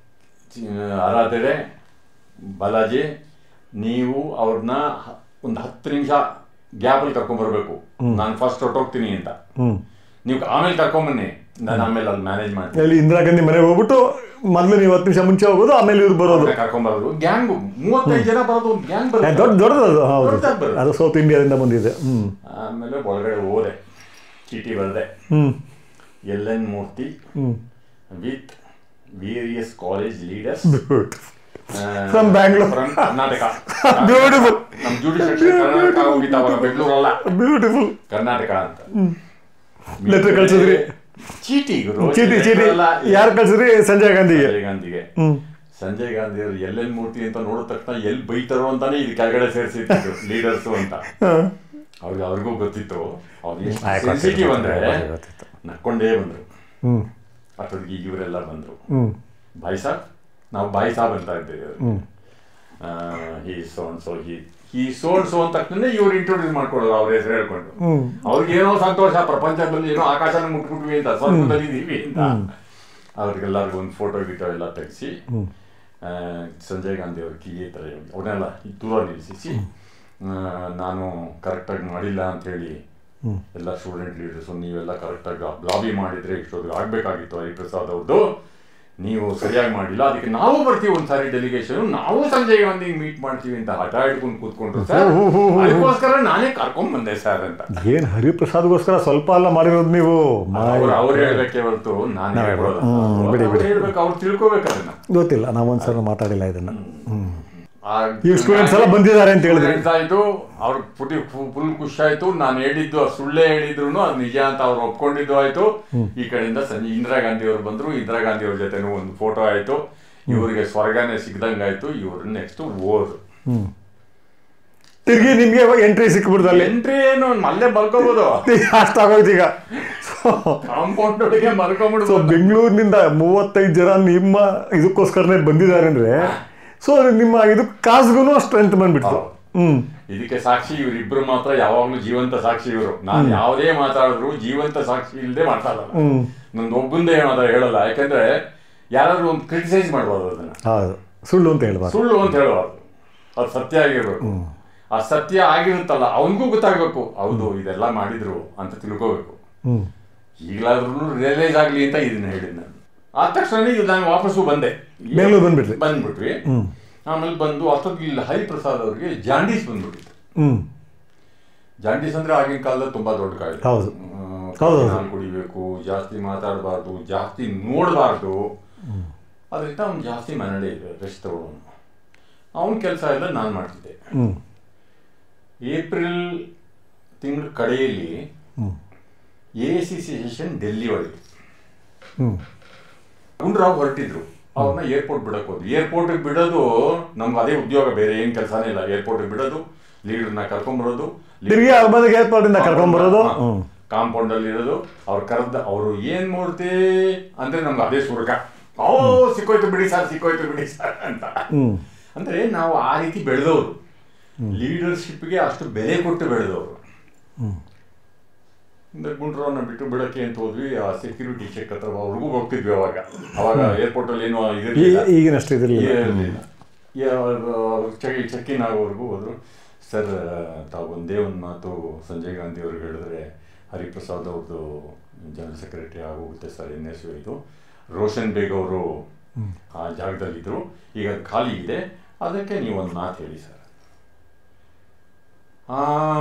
ಆರಾಧನೆ ಬಾಲಾಜಿ ನೀವು ಅವ್ರನ್ನ ಒಂದು ಹತ್ತು ನಿಮಿಷ ಗ್ಯಾಪಲ್ಲಿ ಕರ್ಕೊಂಡ್ಬರ್ಬೇಕು ನಾನು ಫಸ್ಟ್ ಹೊಟ್ಟೋಗ್ತೀನಿ ಅಂತ ಹ್ಞೂ ನೀವು ಆಮೇಲೆ ಕರ್ಕೊಂಬನ್ನಿ ನಾನು ಆಮೇಲೆ ಅಲ್ಲಿ ಮ್ಯಾನೇಜ್ ಮಾಡ್ತೀನಿ ಅಲ್ಲಿ ಇಂದಿರಾ ಗಾಂಧಿ ಮನೆಗೆ ಹೋಗ್ಬಿಟ್ಟು ಮೊದಲು ನೀವು ಹತ್ತು ನಿಮಿಷ ಮುಂಚೆ ಹೋಗೋದು ಆಮೇಲೆ ಇವ್ರು ಬರೋದು ಕರ್ಕೊಂಬರೋದು ಗ್ಯಾಂಗ್ ಮೂವತ್ತೈದು ಜನ ಬರೋದು ಒಂದು ಗ್ಯಾಂಗ್ ಏ, ಬರೋದು ದೊಡ್ಡ ದೊಡ್ಡದು ಅದು ಹೌದು ದೊಡ್ಡದಾಗಿ ಬರೋದು. ಅದು ಸೌತ್ ಇಂಡಿಯಾದಿಂದ ಬಂದಿದೆ ಹ್ಞೂ ಆಮೇಲೆ ಒಳಗಡೆ ಹೋದೆ ಚೀಟಿ ಬರೆದೆ ಹ್ಞೂ ಎಲ್ ಎನ್ ಮೂರ್ತಿ ಹ್ಞೂ with various college leaders From Bangalore. From Karnataka beautiful ನಮ್ ಜುಡಿಷಿಯಲ್ ಕರ್ನಾಟಕ ಹೋಗಿತ್ತು ಅವಾಗ ಬೆಂಗಳೂರಲ್ಲ ಬ್ಯೂಟಿಫುಲ್ ಕರ್ನಾಟಕ ಅಂತ ಲೆಟರ್ ಕಳ್ಸಿದ್ರಿ ಚೀಟಿ ಗುರು. ಚೀಟಿ ಚೀಟಿ letter ಎಲ್ಲ ಯಾರು ಕಳ್ಸಿದ್ರಿ ಸಂಜಯ್ ಗಾಂಧಿಗೆ ಸಂಜಯ್ ಗಾಂಧಿಗೆ ಹ್ಞೂ ಸಂಜಯ್ ಗಾಂಧಿ ಅವರು ಎಲ್ ಎನ್ ಮೂರ್ತಿ ಅಂತ ನೋಡಿದ ತಕ್ಷಣ ಎಲ್ಲಿ ಬೈತಾರೋ ಅಂತಾನೆ ಇದು ಕೆಳಗಡೆ ಸೇರಿಸಿದ್ರು ಲೀಡರ್ಸ್ ಅಂತ ಹಾಂ ಅವ್ರಿಗೆ ಅವ್ರಿಗೂ ಗೊತ್ತಿತ್ತು ಅವ್ರು ಆ, ಎಷ್ಟು ಗೊತ್ತಿತ್ತು, ಸೆನ್ಸಿಟಿವ್ ಅಂದ್ರೆ ಗೊತ್ತಿತ್ತು, ಗೊತ್ತಿತ್ತು. ನಕ್ಕೊಂಡೇ ಬಂದ್ರು ಹ್ಞೂ ಅಷ್ಟೊತ್ತಿಗೆ ಇವರೆಲ್ಲ ಬಂದ್ರು ಹ್ಞೂ ಬಾಯ್ ಸಾಬ್ ನಾವು ಬಾಯ್ ಸಾಬ್ ಅಂತ ಇದ್ದೇವೆ ಹ್ಞೂ ಹಿ ಸೋನ್ ಸೊ ಹಿ ಈ ಸೋನ್ ಸೋ ಅಂತ ತಕ್ಷಣ ಇವ್ರು ಇಂಟ್ರೊಡ್ಯೂಸ್ ಮಾಡ್ಕೊಳ್ಳೋದು ಅವ್ರ ಹೆಸರು ಹೇಳ್ಕೊಂಡು ಹ್ಮ್. ಅವ್ರಿಗೆ ಏನೋ ಸಂತೋಷ ಪ್ರಪಂಚದಲ್ಲಿ ಏನೋ ಆಕಾಶನ ಮುಟ್ಬಿಟ್ವಿ ಅಂತ ಸ್ವರ್ಗದಲ್ಲಿ ಇದೀವಿ ಅಂತ ಅವ್ರಿಗೆಲ್ಲರಿಗೂ ಒಂದು ಫೋಟೋ ಗಿಟೋ ಎಲ್ಲ ತೆಗೆಸಿ ಸಂಜಯ್ ಗಾಂಧಿ ಅವ್ರ ಕಿವಿ ಥರ ಅವನ್ನೆಲ್ಲ ದೂರ ನಿಲ್ಲಿಸಿ ನಾನು ಕರೆಕ್ಟಾಗಿ ಮಾಡಿಲ್ಲ ಅಂತ ಹೇಳಿ ಎಲ್ಲ ಸ್ಟೂಡೆಂಟ್ ಲೀಡರ್ಸು ನೀವೆಲ್ಲ ಕರೆಕ್ಟಾಗಿ ಲಾಬಿ ಮಾಡಿದ್ರೆ ಇಷ್ಟೊತ್ತಿಗೆ ಆಗಬೇಕಾಗಿತ್ತು ಹರಿಪ್ರಸಾದ್ ಅವ್ರದ್ದು ನೀವು ಸರಿಯಾಗಿ ಮಾಡಿಲ್ಲ ಅದಕ್ಕೆ ನಾವು ಬರ್ತೀವಿ ಒಂದ್ಸಾರಿ ಡೆಲಿಗೇಷನ್ ನಾವು ಸಂಜಯ್ ಗಾಂಧಿ ಮೀಟ್ ಮಾಡ್ತೀವಿ ಅಂತ ಹಠ ಹಿಡ್ಕೊಂಡು ಕೂತ್ಕೊಂಡ್ರು ಸರ್ ಅದಕ್ಕೋಸ್ಕರ ನಾನೇ ಕರ್ಕೊಂಡ್ ಬಂದೆ ಸರ್ ಅಂತ ಏನು ಹರಿಪ್ರಸಾದ್ಗೋಸ್ಕರ ಸ್ವಲ್ಪ ಅಲ್ಲ ಮಾಡಿರೋದು ನೀವು ಅವ್ರು ಅವ್ರು ಹೇಳ್ಬೇಕೆ ಹೊರತು ನಾನು ಹೇಳ್ಬೋದು ಹ್ಮ್, ಬಿಡಿ, ಬಿಡಿ. ಹೇಳ್ಬೇಕು ಅವ್ರು ತಿಳ್ಕೊಬೇಕು ಅದನ್ನ ಗೊತ್ತಿಲ್ಲ ನಾವು ಒಂದ್ಸಲ ಮಾತಾಡಿಲ್ಲ ಇದನ್ನ ಹ್ಮ್ ಆ ಈಗ ಸ್ಟೂಡೆಂಟ್ಸ್ ಎಲ್ಲ ಬಂದಿದ್ದಾರೆ ಅಂತ ಹೇಳಿದ್ರಿ Students ಆಯ್ತು ಅವ್ರ ಪುಟಿ ಫುಲ್ ಖುಷಿ ಆಯ್ತು ನಾನು ಹೇಳಿದ್ದು ಅದು ಸುಳ್ಳೇ ಹೇಳಿದ್ರು ಅದು ನಿಜ ಅಂತ ಅವ್ರು ಒಪ್ಕೊಂಡಿದ್ದು ಆಯ್ತು ಈ ಕಡೆಯಿಂದ ಸಂಜೆ ಇಂದಿರಾ ಗಾಂಧಿ ಅವರು ಬಂದ್ರು ಇಂದಿರಾ ಗಾಂಧಿ ಅವ್ರ ಜೊತೆನೂ ಒಂದು ಫೋಟೋ ಆಯ್ತು ಇವರಿಗೆ ಸ್ವರ್ಗನೇ ಸಿಗ್ದಂಗಾಯ್ತು ಇವ್ರು ನೆಕ್ಸ್ಟ್ ಓದು ಹ್ಮ್ ತಿರ್ಗಿ ನಿಮ್ಗೆ ಎಂಟ್ರಿ ಸಿಕ್ಬಿಡ್ತು ಅಲ್ಲಿ ಎಂಟ್ರಿ ಏನು ಅಲ್ಲೇ ಮಲ್ಕೋಬಹುದು ಅಷ್ಟಾಗೋಯ್ತು ಈಗ ಕಾಂಪೌಂಡ್ ಒಳಗೆ ಸೊ ಮಲ್ಕೊಂಡ್ಬಿಡ್ಬೋದು ಬೆಂಗಳೂರಿನಿಂದ ಮೂವತ್ತೈದು ಜನ ನಿಮ್ಮ ಇದಕ್ಕೋಸ್ಕರನೇ ಬಂದಿದ್ದಾರೆ ಅಂದ್ರೆ ಸೊ ನಿಮ್ಮ ಇದು ಕಾಸ್ಗೂ ಸ್ಟ್ರೆಂತ್ ಬಂದ್ಬಿಡ್ತು ಹೌದು. ಹ್ಮ್ ಇದಕ್ಕೆ ಸಾಕ್ಷಿ ಇವರಿಬ್ರು ಮಾತ್ರ ಯಾವಾಗ್ಲೂ ಜೀವಂತ ಸಾಕ್ಷಿ ಇವರು ನಾನು ಯಾವುದೇ ಮಾತಾಡಿದ್ರು ಜೀವಂತ ಸಾಕ್ಷಿ ಇಲ್ಲದೆ ಮಾತಾಡಲ್ಲ ಹ್ಮ್ ನಂದು ಒಬ್ಬಂದೇ ಮಾತ್ರ ಹೇಳಲ್ಲ ಯಾಕಂದ್ರೆ ಯಾರಾದ್ರೂ ಒಂದು ಕ್ರಿಟಿಸೈಸ್ ಮಾಡ್ಬೋದು ಅದನ್ನ ಹೌದು ಸುಳ್ಳು ಅಂತ ಹೇಳ್ಬಾರ್ದು ಸುಳ್ಳು ಅಂತ ಹೇಳಬಾರ್ದು ಅದು ಸತ್ಯ ಆಗಿರ್ಬೇಕು ಆ ಸತ್ಯ ಆಗಿರುತ್ತಲ್ಲ ಅವನಿಗೂ ಗೊತ್ತಾಗಬೇಕು ಹೌದು ಇದೆಲ್ಲ ಮಾಡಿದ್ರು ಅಂತ ತಿಳ್ಕೋಬೇಕು ಹ್ಞೂ ಈಗಲಾದ್ರೂ ರಿಯಲೈಸ್ ಆಗಲಿ ಅಂತ ಇದನ್ನ ಹೇಳಿದ್ ನಾನು ಆದ ತಕ್ಷಣ ಇದು ನಾನು ವಾಪಸ್ಸು ಬಂದೆ ಬೆಂಗಳೂರು ಬಂದ್ಬಿಟ್ರಿ ಬಂದ್ಬಿಟ್ವಿ ಹ್ಞೂ ಆಮೇಲೆ ಬಂದು ಅಷ್ಟೊತ್ತಿಗೆ ಇಲ್ಲಿ ಹರಿಪ್ರಸಾದ್ ಅವ್ರಿಗೆ ಜಾಂಡೀಸ್ ಬಂದ್ಬಿಟ್ಟಿತ್ತು ಹ್ಞೂ ಜಾಂಡೀಸ್ ಅಂದ್ರೆ ಆಗಿನ ಕಾಲದಲ್ಲಿ ತುಂಬಾ ದೊಡ್ಡ ಕಾಯಿಲೆ ಹೌದು. ಆ, ಹೌದು, ಹೌದು. ಹಾಲು ಕುಡಿಬೇಕು ಜಾಸ್ತಿ ಮಾತಾಡಬಾರ್ದು ಜಾಸ್ತಿ ನೋಡಬಾರ್ದು ಅದರಿಂದ ಅವ್ನು ಜಾಸ್ತಿ ಮನೆಯಲ್ಲೇ ರೆಸ್ಟ್ ತಗೊಳ್ಳೋನು ಅವನ ಕೆಲಸ ಎಲ್ಲ ನಾನು ಮಾಡ್ತಿದ್ದೆ ಹ್ಞೂ ಏಪ್ರಿಲ್ ತಿಂಗಳ ಕಡೆಯಲ್ಲಿ ಹ್ಞೂ A C C session Delhi ಒಳಗೆ ಹ್ಞೂ ಗುಂಡ್ರಾವ್ ಹೊರಟಿದ್ರು ಅವ್ರನ್ನ ಏರ್ಪೋರ್ಟ್ ಬಿಡಕ್ ಹೋದ್ವಿ ಏರ್ಪೋರ್ಟಿಗೆ ಬಿಡೋದು ನಮ್ಗೆ ಅದೇ ಉದ್ಯೋಗ ಬೇರೆ ಏನ್ ಕೆಲಸನೇ ಇಲ್ಲ ಏರ್ಪೋರ್ಟಿಗೆ ಬಿಡೋದು ಲೀಡರ್ನ ಕರ್ಕೊಂಬರೋದು ತಿರುಗಿ ಅಹಮದ್ ಏರ್ಪೋರ್ಟಿಂದ ಕರ್ಕೊಂಬರೋದು ಹ್ಞೂ ಕಾಂಪೌಂಡ್ ಅಲ್ಲಿ ಇರೋದು ಅವ್ರು ಕರೆದ ಅವರು ಏನ್ ಮೂರ್ತಿ ಅಂದ್ರೆ ನಮ್ಗೆ ಅದೇ ಸ್ವರ್ಗ ಓ ಸಿಕ್ಕೋಯ್ತು ಬಿಡಿ ಸರ್ ಸಿಕ್ಕೋಯ್ತು ಬಿಡಿ ಸರ್ ಅಂತ ಹ್ಞೂ ಅಂದ್ರೆ ನಾವು ಆ ರೀತಿ ಬೆಳೆದವರು ಲೀಡರ್ಶಿಪ್ಗೆ ಅಷ್ಟು ಬೆಲೆ ಕೊಟ್ಟು ಬೆಳೆದವರು ಅಂದ್ರೆ ಗುಂಡ್ರವನ್ನ ಬಿಟ್ಟು ಬಿಡಕ್ಕೆ ಅಂತ ಹೋದ್ವಿ ಆ ಸೆಕ್ಯೂರಿಟಿ ಚೆಕ್ ಹತ್ರ ಅವ್ರಿಗೂ ಹೋಗ್ತಿದ್ವಿ ಅವಾಗ ಅವಾಗ ಏರ್ಪೋರ್ಟ್ ಅಲ್ಲಿ ಏನೋ ಈ ಇದಿರ್ಲಿಲ್ಲ ಈಗಿನಷ್ಟು ಇದಿರಲಿಲ್ಲ ಇರಲಿಲ್ಲ ಚೆಕ್ ಚೆಕ್ ಇನ್ ಆಗೋವರೆಗೂ ಹೋದ್ರು ಸರ್ ತಾವು ಒಂದೇ ಒಂದು ಮಾತು ಸಂಜಯ್ ಗಾಂಧಿ ಅವ್ರಿಗೆ ಹೇಳಿದ್ರೆ ಹರಿಪ್ರಸಾದ್ ಅವ್ರದ್ದು ಜನರಲ್ ಸೆಕ್ರೆಟರಿ ಆಗೋಗುತ್ತೆ ಸರ್ ಎನ್ ಎಸ್ ಇದು ರೋಷನ್ ಬೇಗ್ ಅವರು ಆ ಜಾಗದಲ್ಲಿದ್ದರು ಈಗ ಅದು ಖಾಲಿ ಇದೆ ಅದಕ್ಕೆ ನೀವು ಒಂದು ಮಾತು ಹೇಳಿ ಸರ್ ಆ,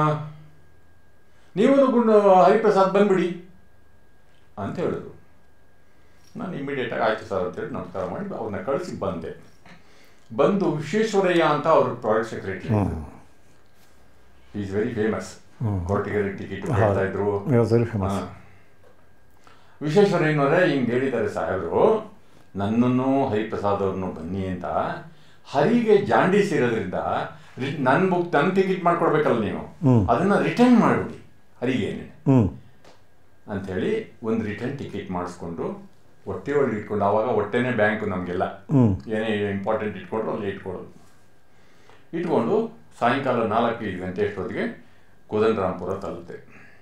ನೀವು ಗುಂಡು ಹರಿಪ್ರಸಾದ್ ಬಂದ್ಬಿಡಿ ಅಂತ ಹೇಳಿದ್ರು ನಾನು ಇಮಿಡಿಯೇಟಾಗಿ ಆಯ್ತು ಸರ್ ಅಂತೇಳಿ ನಮಸ್ಕಾರ ಮಾಡಿ ಅವ್ರನ್ನ ಕಳಿಸಿ ಬಂದೆ ಬಂದು ವಿಶ್ವೇಶ್ವರಯ್ಯ ಅಂತ ಅವ್ರ product secretary is very famous ಕೋರ್ಟಿಗೆ ಟಿಕೆಟ್ ಕೊಡ್ತಾ ಇದ್ರು ವೆರಿ ಫೇಮಸ್ ಹಾ. ವಿಶ್ವೇಶ್ವರಯ್ಯನವರೇ ಹಿಂಗೆ ಹೇಳಿದ್ದಾರೆ ಸಾಹೇಬರು ನನ್ನನ್ನು ಹರಿಪ್ರಸಾದ್ ಅವ್ರನ್ನು ಬನ್ನಿ ಅಂತ ಹರಿಗೆ ಜಾಂಡೀಸ್ ಇರೋದ್ರಿಂದ ರಿ- ನನ್ ಬುಕ್ ನನ್ ಟಿಕೆಟ್ ಮಾಡ್ಕೊಡ್ಬೇಕಲ್ಲ ನೀವು ಹ್ಮ್. ಅದನ್ನ ರಿಟರ್ನ್ ಮಾಡ್ಬಿಡಿ ಹರಿಗೇನೆ ಹ್ಞೂ ಅಂಥೇಳಿ ಒಂದು ರಿಟರ್ನ್ ಟಿಕೆಟ್ ಮಾಡಿಸ್ಕೊಂಡು ಹೊಟ್ಟೆ ಒಳಗೆ ಇಟ್ಕೊಂಡು ಆವಾಗ ಹೊಟ್ಟೆನೇ ಬ್ಯಾಂಕು ನಮಗೆಲ್ಲ ಹ್ಞೂ ಏನೇ ಇಂಪಾರ್ಟೆಂಟ್ ಇಟ್ಕೊಂಡ್ರು ಅಲ್ಲಿ ಇಟ್ಕೊಳ್ಳೋದು ಇಟ್ಕೊಂಡು ಸಾಯಂಕಾಲ ನಾಲ್ಕು ಐದು ಗಂಟೆ ಅಷ್ಟೊತ್ತಿಗೆ ಕೋದಂಡರಾಮ್ಪುರ ತಲುಪೆ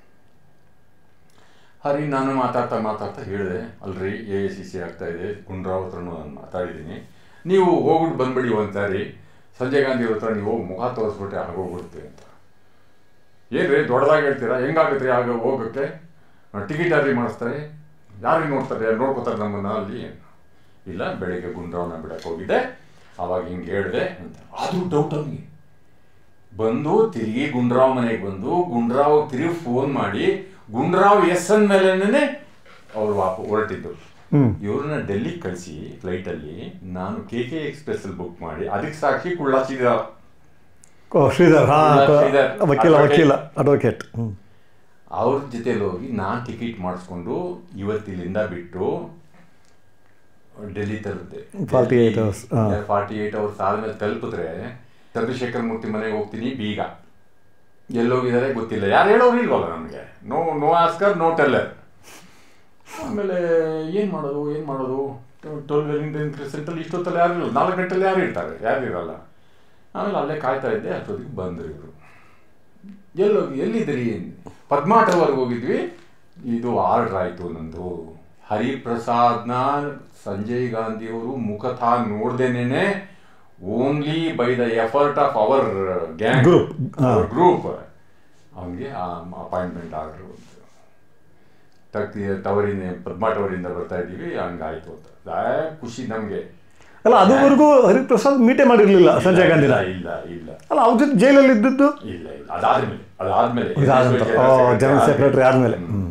ಹರಿ ನಾನು ಮಾತಾಡ್ತಾ ಮಾತಾಡ್ತಾ ಹೇಳಿದೆ ಅಲ್ರಿ ಎ ಎ ಸಿ ಸಿ ಆಗ್ತಾ ಇದೆ ಗುಂಡ್ರಾವ್ ಹತ್ರನೂ ನಾನು ಮಾತಾಡಿದ್ದೀನಿ ನೀವು ಹೋಗ್ಬಿಟ್ಟು ಬಂದ್ಬಿಡಿ ಒಂದ್ಸಾರಿ ಸಂಜಯ್ ಗಾಂಧಿ ಅವ್ರ ಹತ್ರ ನೀವು ಹೋಗಿ ಮುಖ ತೋರಿಸ್ಬಿಟ್ಟೆ ಆಗೋಗ್ಬಿಡುತ್ತೆ ಅಂತ ಏನ್ರಿ ದೊಡ್ಡದಾಗಿ ಹೇಳ್ತೀರಾ ಹೆಂಗಾಗುತ್ತೆ ರೀ ಆಗ ಹೋಗೋಕ್ಕೆ ಟಿಕೆಟ್ ಯಾರಿಗೆ ಮಾಡಿಸ್ತಾರೆ ಯಾರಿಗೆ ನೋಡ್ತಾರೆ ಯಾರು ನೋಡ್ಕೋತಾರೆ ನಮ್ಮನ್ನ ಅಲ್ಲಿ ಇಲ್ಲ ಬೆಳಿಗ್ಗೆ ಗುಂಡ್ರಾವ್ನ ಬಿಡಕ್ಕೆ ಹೋಗಿದ್ದೆ ಅವಾಗ ಹಿಂಗೆ ಹೇಳಿದೆ ಅಂತ ಆದರೂ ಡೌಟ್ ಅವನಿಗೆ ಬಂದು ತಿರುಗಿ ಗುಂಡ್ರಾವ್ ಮನೆಗೆ ಬಂದು ಗುಂಡ್ರಾವ್ ತಿರುಗಿ ಫೋನ್ ಮಾಡಿ ಗುಂಡ್ರಾವ್ ಎಸ್ ಅಂದ ಮೇಲೇನೆ ಅವ್ರು ವಾಪ ಹೊರಟಿದ್ದು ಹ್ಞೂ ಇವ್ರನ್ನ ಡೆಲ್ಲಿಗೆ ಕಳಿಸಿ ಫ್ಲೈಟಲ್ಲಿ ನಾನು ಕೆ ಕೆ ಎಕ್ಸ್ಪ್ರೆಸ್ಸಲ್ಲಿ ಬುಕ್ ಮಾಡಿ ಅದಕ್ಕೆ ಸಾಕ್ಷಿ ಕುಳ್ಳ ಶ್ರೀಧರ್ ಓ ಶ್ರೀಧರ್ ಹಾಂ ಶ್ರೀಧರ್. ವಕೀಲ Advocate. ವಕೀಲ ಅಡ್ವೊಕೇಟ್ ಹ್ಞೂ ಅವ್ರ ಜೊತೆಲಿ ಹೋಗಿ ನಾನು ಟಿಕೆಟ್ ಮಾಡಿಸ್ಕೊಂಡು ಇವತ್ತಿಲ್ಲಿಂದ ಬಿಟ್ಟು ಡೆಲ್ಲಿ ತಲುಪಿದೆ 48 hours, ಹಾ. ಫಾರ್ಟಿ ಏಟ್ ಅವರ್ಸ್ ಆದ್ಮೇಲೆ ತಲುಪಿದ್ರೆ ಚಂದ್ರಶೇಖರ್ ಮೂರ್ತಿ ಮನೆಗೆ ಹೋಗ್ತೀನಿ ಬೀಗ ಎಲ್ಲೋಗಿದ್ದಾರೆ ಗೊತ್ತಿಲ್ಲ ಯಾರು ಹೇಳೋರು ಇಲ್ವಲ್ಲ ನನಗೆ no no asker no teller ಆಮೇಲೆ ಏನು ಮಾಡೋದು ಏನು ಮಾಡೋದು ಟ್ವೆಲ್ ವೆಲ್ಲಿಂಗ್ಟನ್ ಕ್ರಿಸೆಂಟಲ್ಲಿ ಇಷ್ಟೊತ್ತಲ್ಲಿ ಯಾರು ಇರಲ್ಲ ನಾಲ್ಕು ಗಂಟೆಲಿ ಯಾರು ಇರ್ತಾರೆ ಯಾರು ಇರಲ್ಲ ಆಮೇಲೆ ಅಲ್ಲೇ ಕಾಯ್ತಾ ಇದ್ದೆ ಅಷ್ಟೊತ್ತಿಗೆ ಬಂದರು ಇವರು ಎಲ್ಲೋಗಿ ಎಲ್ಲಿದ್ದೀರಿ ಪದ್ಮಾ ಟವರ್ಗೆ ಹೋಗಿದ್ವಿ ಇದು ಆರ್ಡರ್ ಆಯಿತು ನಂದು ಹರಿಪ್ರಸಾದ್ನ ಸಂಜಯ್ ಗಾಂಧಿಯವರು ಮುಖತಃ ನೋಡ್ದೇನೆ only by the effort of our gang Group, ಹಾ. ಗ್ರೂಪ್ ಅವನಿಗೆ ಅಪಾಯಿಂಟ್ಮೆಂಟ್ ಆರ್ಡರ್ ಬಂತು ತಕ್ತಿ ಟವರಿಂದ ಪದ್ಮಾ ಟವರಿಂದ ಬರ್ತಾ ಇದ್ದೀವಿ ಹಂಗಾಯ್ತು ಅಂತ ಆ ಖುಷಿ ನಮಗೆ ಅಲ್ಲ ಅದುವರೆಗೂ ಹರಿಪ್ರಸಾದ್ ಮೀಟೇ ಮಾಡಿರಲಿಲ್ಲ ಸಂಜಯ್ ಗಾಂಧಿನ ಇಲ್ಲ ಇಲ್ಲ ಅಲ್ಲ ಅವ್ರ ಜೊತೆ ಜೈಲಲ್ಲಿ ಇದ್ದದ್ದು ಇಲ್ಲ ಇಲ್ಲ ಅದಾದ್ಮೇಲೆ ಅದಾದ್ಮೇಲೆ ಇದಾದಂತ ಜನರಲ್ ಸೆಕ್ರೆಟರಿ ಆದಮೇಲೆ ಹ್ಞೂ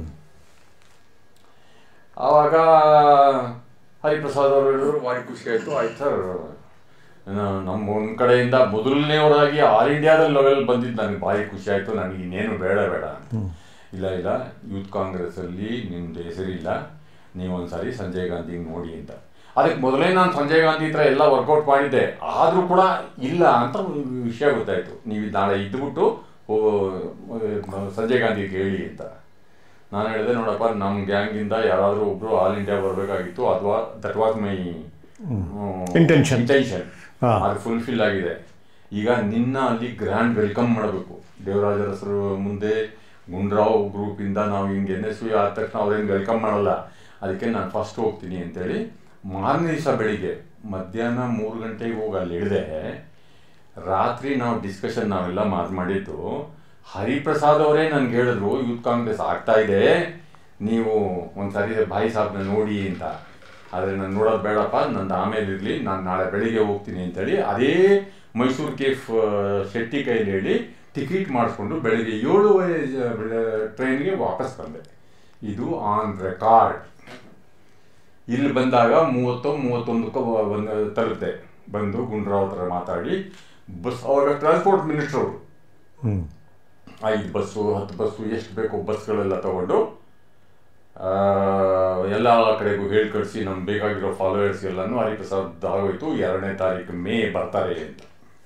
ಆವಾಗ ಹರಿಪ್ರಸಾದ್ ಅವರು ಹೇಳಿದ್ರು ಭಾರಿ ಖುಷಿ ಆಯಿತು ಆಯ್ತು ಸರ್ ನಮ್ಮ ಒಂದು ಕಡೆಯಿಂದ ಮೊದಲನೇವರಾಗಿ ಆಲ್ ಇಂಡಿಯಾದಲ್ಲಿ ಲೆವೆಲ್ ಬಂದಿದ್ದು ನನಗೆ ಭಾರಿ ಖುಷಿ ಆಯಿತು ನನಗೆ ಇನ್ನೇನು ಬೇಡ ಬೇಡ ಅಂತ ಇಲ್ಲ ಇಲ್ಲ ಯೂತ್ ಕಾಂಗ್ರೆಸ್ಸಲ್ಲಿ ನಿಮ್ಮದು ಹೆಸರಿಲ್ಲ ನೀವು ಒಂದ್ಸಾರಿ ಸಂಜಯ್ ಗಾಂಧಿ ನೋಡಿ ಅಂತ ಅದಕ್ಕೆ ಮೊದಲೇ ನಾನು ಸಂಜಯ್ ಗಾಂಧಿ ಹತ್ರ ಎಲ್ಲ ವರ್ಕೌಟ್ ಮಾಡಿದ್ದೆ ಆದರೂ ಕೂಡ ಇಲ್ಲ ಅಂತ ಒಂದು ವಿಷಯ ಗೊತ್ತಾಯಿತು ನೀವು ನಾಳೆ ಇದ್ದುಬಿಟ್ಟು ಓ, ಸಂಜಯ್ ಗಾಂಧಿಗೆ ಹೇಳಿ ಅಂತ ನಾನು ಹೇಳಿದೆ ನೋಡಪ್ಪ ನಮ್ಮ ಗ್ಯಾಂಗಿಂದ ಯಾರಾದರೂ ಒಬ್ರು ಆಲ್ ಇಂಡಿಯಾ ಬರಬೇಕಾಗಿತ್ತು ಅಥವಾ that was my Intention. Intention ಹಾ. ಅದು ಫುಲ್ಫಿಲ್ ಆಗಿದೆ ಈಗ ನಿನ್ನ ಅಲ್ಲಿ ಗ್ರ್ಯಾಂಡ್ ವೆಲ್ಕಮ್ ಮಾಡಬೇಕು ದೇವರಾಜ ಅರಸರು ಮುಂದೆ ಗುಂಡ್ರಾವ್ ಗ್ರೂಪಿಂದ ನಾವು ಹಿಂಗೆ ಎನ್ ಎಸ್ ವಿ ಆದ ತಕ್ಷಣ ಅವ್ರೇನು ವೆಲ್ಕಮ್ ಮಾಡಲ್ಲ ಅದಕ್ಕೆ ನಾನು ಫಸ್ಟ್ ಹೋಗ್ತೀನಿ ಅಂತೇಳಿ ಮಾರನೇ ದಿವಸ ಬೆಳಿಗ್ಗೆ ಮಧ್ಯಾಹ್ನ ಮೂರು ಗಂಟೆಗೆ ಹೋಗಿ ಅಲ್ಲಿ ಇಳಿದೆ ರಾತ್ರಿ ನಾವು ಡಿಸ್ಕಷನ್ ನಾವೆಲ್ಲ ಮಾತು ಮಾಡಿದ್ದು ಹರಿಪ್ರಸಾದ್ ಅವರೇ ನನ್ಗೆ ಹೇಳಿದ್ರು ಯೂತ್ ಕಾಂಗ್ರೆಸ್ ಆಗ್ತಾ ಇದೆ ನೀವು ಒಂದ್ಸರಿ ಬಾಯಿ ಸಾಬ್ನ ನೋಡಿ ಅಂತ ಆದರೆ ನಾನು ನೋಡೋದು ಬೇಡಪ್ಪ ನಂದು ಆಮೇಲೆ ಇರಲಿ ನಾನು ನಾಳೆ ಬೆಳಿಗ್ಗೆ ಹೋಗ್ತೀನಿ ಅಂತೇಳಿ ಅದೇ ಮೈಸೂರು ಕೇಫ್ ಶೆಟ್ಟಿ ಕೈಲಿ ಹೇಳಿ ಟಿಕೆಟ್ ಮಾಡಿಸ್ಕೊಂಡು ಬೆಳಿಗ್ಗೆ ಏಳುವರೆ ಟ್ರೈನ್ಗೆ ವಾಪಸ್ ಬಂದೆ ಇದು ಆನ್ ರೆಕಾರ್ಡ್ ಇಲ್ಲಿ ಬಂದಾಗ ಮೂವತ್ತು ಮೂವತ್ತೊಂದಕ್ಕೆ ಬಂದು ತಲುಪಿದೆ ಬಂದು ಗುಂಡ್ರಾವ್ ಹತ್ರ ಮಾತಾಡಿ ಬಸ್ ಅವಾಗ ಟ್ರಾನ್ಸ್ಪೋರ್ಟ್ ಮಿನಿಸ್ಟ್ರು ಅವರು ಹ್ಞೂ ಐದು ಬಸ್ಸು ಹತ್ತು ಬಸ್ಸು ಎಷ್ಟು ಬೇಕೋ ಬಸ್ಗಳೆಲ್ಲ ತಗೊಂಡು ಆ, ಎಲ್ಲ ಕಡೆಗೂ ಹೇಳಿ ಕಳಿಸಿ ನಮ್ಗೆ ಬೇಕಾಗಿರೋ ಫಾಲೋವರ್ಸ್ ಎಲ್ಲನೂ ಹರಿಪ್ರಸಾದ್ ಆಗೋಯ್ತು ಎರಡನೇ ತಾರೀಕು ಮೇ ಬರ್ತಾರೆ ಅಂತ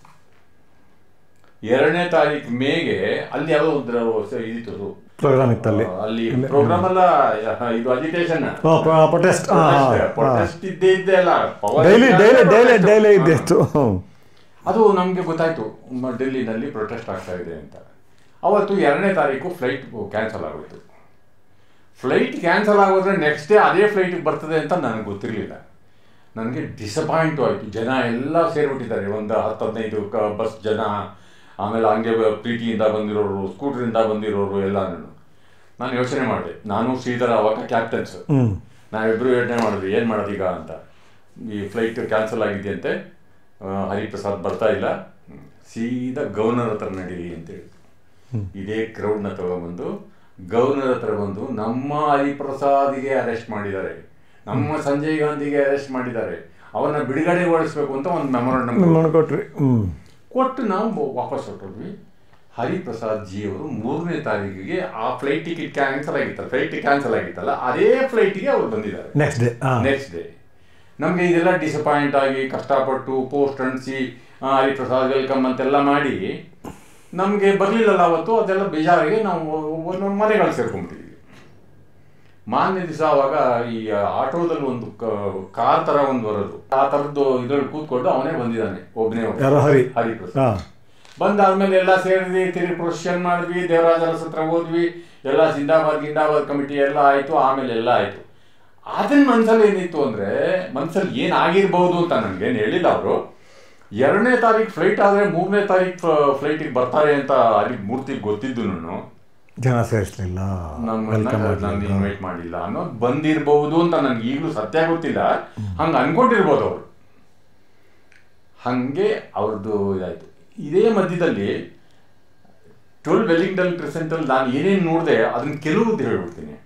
ಎರಡನೇ ತಾರೀಕು ಮೇಗೆ ಅಲ್ಲಿ ಯಾವುದೋ ಒಂದು ಇದಿತ್ತು ಅದು. ಪ್ರೋಗ್ರಾಮ್ ಇತ್ತಲ್ಲಿ ಆ, ಅಲ್ಲಿ ಪ್ರೋಗ್ರಾಮ್ ಅಲ್ಲ ಇದು ಅಜಿಟೇಷನ್ ಪ್ರೊಟೆಸ್ಟ್ ಪ್ರೊಟೆಸ್ಟ್ ಇದ್ದೇ ಇದ್ದೇ ಅಲ್ಲ power ಡೈಲಿ ಇಲ್ಲ ಡೈಲಿ ಅಂದ್ರೆ ಡೈಲಿ protest. ಡೈಲಿ ಹಾ. ಇದ್ದಿತ್ತು ಹ್ಞೂ ಅದು ನಮಗೆ ಗೊತ್ತಾಯ್ತು ಮ- ಡೆಲ್ಲಿನಲ್ಲಿ ಪ್ರೊಟೆಸ್ಟ್ ಆಗ್ತಾ ಇದೆ ಅಂತ ಅವತ್ತು ಎರಡನೇ ತಾರೀಕು ಫ್ಲೈಟ್ ಕ್ಯಾನ್ಸಲ್ ಆಗೋಯ್ತು ಫ್ಲೈಟ್ ಕ್ಯಾನ್ಸಲ್ ಆಗೋದ್ರೆ ನೆಕ್ಸ್ಟ್ ಡೇ ಅದೇ ಫ್ಲೈಟಿಗೆ ಬರ್ತದೆ ಅಂತ ನನಗೆ ಗೊತ್ತಿರಲಿಲ್ಲ ನನಗೆ ಡಿಸಪಾಯಿಂಟು ಆಯಿತು ಜನ ಎಲ್ಲ ಸೇರಿಬಿಟ್ಟಿದ್ದಾರೆ ಒಂದು ಹತ್ತು ಹದಿನೈದು ಕ ಬಸ್ ಜನ ಆಮೇಲೆ ಹಂಗೆ ಬ- ಪ್ರೀತಿಯಿಂದ ಬಂದಿರೋರು ಸ್ಕೂಟ್ರಿಂದ ಬಂದಿರೋರು ಎಲ್ಲನೂ ನಾನು ಯೋಚನೆ ಮಾಡಿದೆ ನಾನು ಶ್ರೀಧರ ಅವಾಗ ಕ್ಯಾಪ್ಟನ್ಸ್ ಹ್ಞೂ ನಾವಿಬ್ರು ಯೋಚನೆ ಮಾಡಿದ್ವಿ ಏನು ಮಾಡೋದೀಗ ಅಂತ ಈ ಫ್ಲೈಟ್ ಕ್ಯಾನ್ಸಲ್ ಆಗಿದೆಯಂತೆ ಆ, ಹರಿಪ್ರಸಾದ್ ಬರ್ತಾ ಇಲ್ಲ ಹ್ಮ್. ಸೀದಾ ಗವರ್ನರ್ ಹತ್ರ ನಡೀರಿ ಅಂತೇಳಿ ಇದೇ ಕ್ರೌಡ್ನ ತಗೊಂಬಂದು ಗವರ್ನರ್ ಹತ್ರ ಬಂದು ನಮ್ಮ ಹರಿಪ್ರಸಾದ್ಗೆ ಅರೆಸ್ಟ್ ಮಾಡಿದ್ದಾರೆ ನಮ್ಮ ಸಂಜಯ್ ಗಾಂಧಿಗೆ ಅರೆಸ್ಟ್ ಮಾಡಿದ್ದಾರೆ ಅವನ್ನ ಬಿಡುಗಡೆಗೊಳಿಸ್ಬೇಕು ಅಂತ ಒಂದು ಮೆಮೊರಂಡಮ್ ಮಾಡ್ಕೊಟ್ರಿ ಹ್ಞೂ ಕೊಟ್ಟು ನಾವು ವಾಪಸ್ ಹೊರಟೋದ್ವಿ ಹರಿಪ್ರಸಾದ್ ಜಿ ಅವರು ಮೂರನೇ ತಾರೀಕಿಗೆ ಆ ಫ್ಲೈಟ್ ಟಿಕೆಟ್ ಕ್ಯಾನ್ಸಲ್ ಆಗಿತ್ತಲ್ಲ ಫ್ಲೈಟ್ ಕ್ಯಾನ್ಸಲ್ ಆಗಿತ್ತಲ್ಲ ಅದೇ ಫ್ಲೈಟಿಗೆ ಅವ್ರು ಬಂದಿದ್ದಾರೆ ನೆಕ್ಸ್ಟ್ ಡೇ ಹಾಂ ನೆಕ್ಸ್ಟ್ ಡೇ ನಮಗೆ ಇದೆಲ್ಲ ಡಿಸಪಾಯಿಂಟ್ ಆಗಿ ಕಷ್ಟಪಟ್ಟು ಪೋಸ್ಟ್ ಅಂಟಿಸಿ ಹರಿಪ್ರಸಾದ್ ವೆಲ್ಕಮ್ ಅಂತೆಲ್ಲ ಮಾಡಿ ನಮಗೆ ಬರಲಿಲ್ಲಲ್ಲ ಅವತ್ತು ಅದೆಲ್ಲ ಬೇಜಾರಿಗೆ ನಾವು ನಮ್ಮ ಮನೆಗಳು ಸೇರ್ಕೊಂಡ್ಬಿಟ್ಟಿದ್ವಿ ಮಾನ್ಯ ದಿವಸ ಅವಾಗ ಈ ಆಟೋದಲ್ಲಿ ಒಂದು ಕಾರ್ ತರ ಒಂದು ಬರೋದು ಆ ಥರದ್ದು ಇದ್ರಲ್ಲಿ ಕೂತ್ಕೊಂಡು ಅವನೇ ಬಂದಿದ್ದಾನೆ ಒಬ್ಬನೇ ಯಾರೋ ಹರಿ ಹರಿಪ್ರಸಾದ್ ಹಾಂ ಬಂದಾದ್ಮೇಲೆ ಎಲ್ಲ ಸೇರಿದ್ವಿ ತಿರುಗಿ ಪ್ರೊಸೆಷನ್ ಮಾಡಿದ್ವಿ ದೇವರಾಜ ಅರಸ್ ಹತ್ರ ಹೋದ್ವಿ ಎಲ್ಲ ಜಿಂದಾಬಾದ್ ಗಿಂದಾಬಾದ್ ಕಮಿಟಿ ಎಲ್ಲ ಆಯ್ತು ಆಮೇಲೆ ಎಲ್ಲ ಆಯ್ತು ಅದನ್ನ ಮನ್ಸಲ್ಲಿ ಏನಿತ್ತು ಅಂದ್ರೆ ಮನ್ಸಲ್ಲಿ ಏನ್ ಆಗಿರ್ಬಹುದು ಅಂತ ನನ್ಗೇನು ಹೇಳಿಲ್ಲ ಅವರು ಎರಡನೇ ತಾರೀಕು ಫ್ಲೈಟ್ ಆದ್ರೆ ಮೂರನೇ ತಾರೀಕು ಫ್ಲೈಟಿಗೆ ಬರ್ತಾರೆ ಅಂತ ಅಲ್ಲಿ ಮೂರ್ತಿ ಗೊತ್ತಿದ್ದು ನಾನು ಜನ ಸೇರಿಸ್ಲಿಲ್ಲ ನಮ್ಮನ್ನ ವೆಲ್ಕಮ್ ನಾನು ಮಾಡಲಿಲ್ಲ ಇನ್ವೈಟ್ ಮಾಡಿಲ್ಲ ಅನ್ನೋದು ಬಂದಿರಬಹುದು ಅಂತ ನನ್ಗೆ ಈಗಲೂ ಸತ್ಯ ಗೊತ್ತಿಲ್ಲ ಹಂಗೆ ಅನ್ಕೊಂಡಿರ್ಬೋದು ಅವರು ಹಂಗೆ ಅವ್ರದ್ದು ಇದಾಯ್ತು ಇದೇ ಮಧ್ಯದಲ್ಲಿ ಟ್ವೆಲ್ ವೆಲ್ಲಿಂಗ್ಟನ್ ಕ್ರಿಸೆಂಟಲ್ಲಿ ನಾನು ಏನೇನು ನೋಡಿದೆ ಅದನ್ನ ಕೆಲವು ಹೇಳ್ಬಿಡ್ತೀನಿ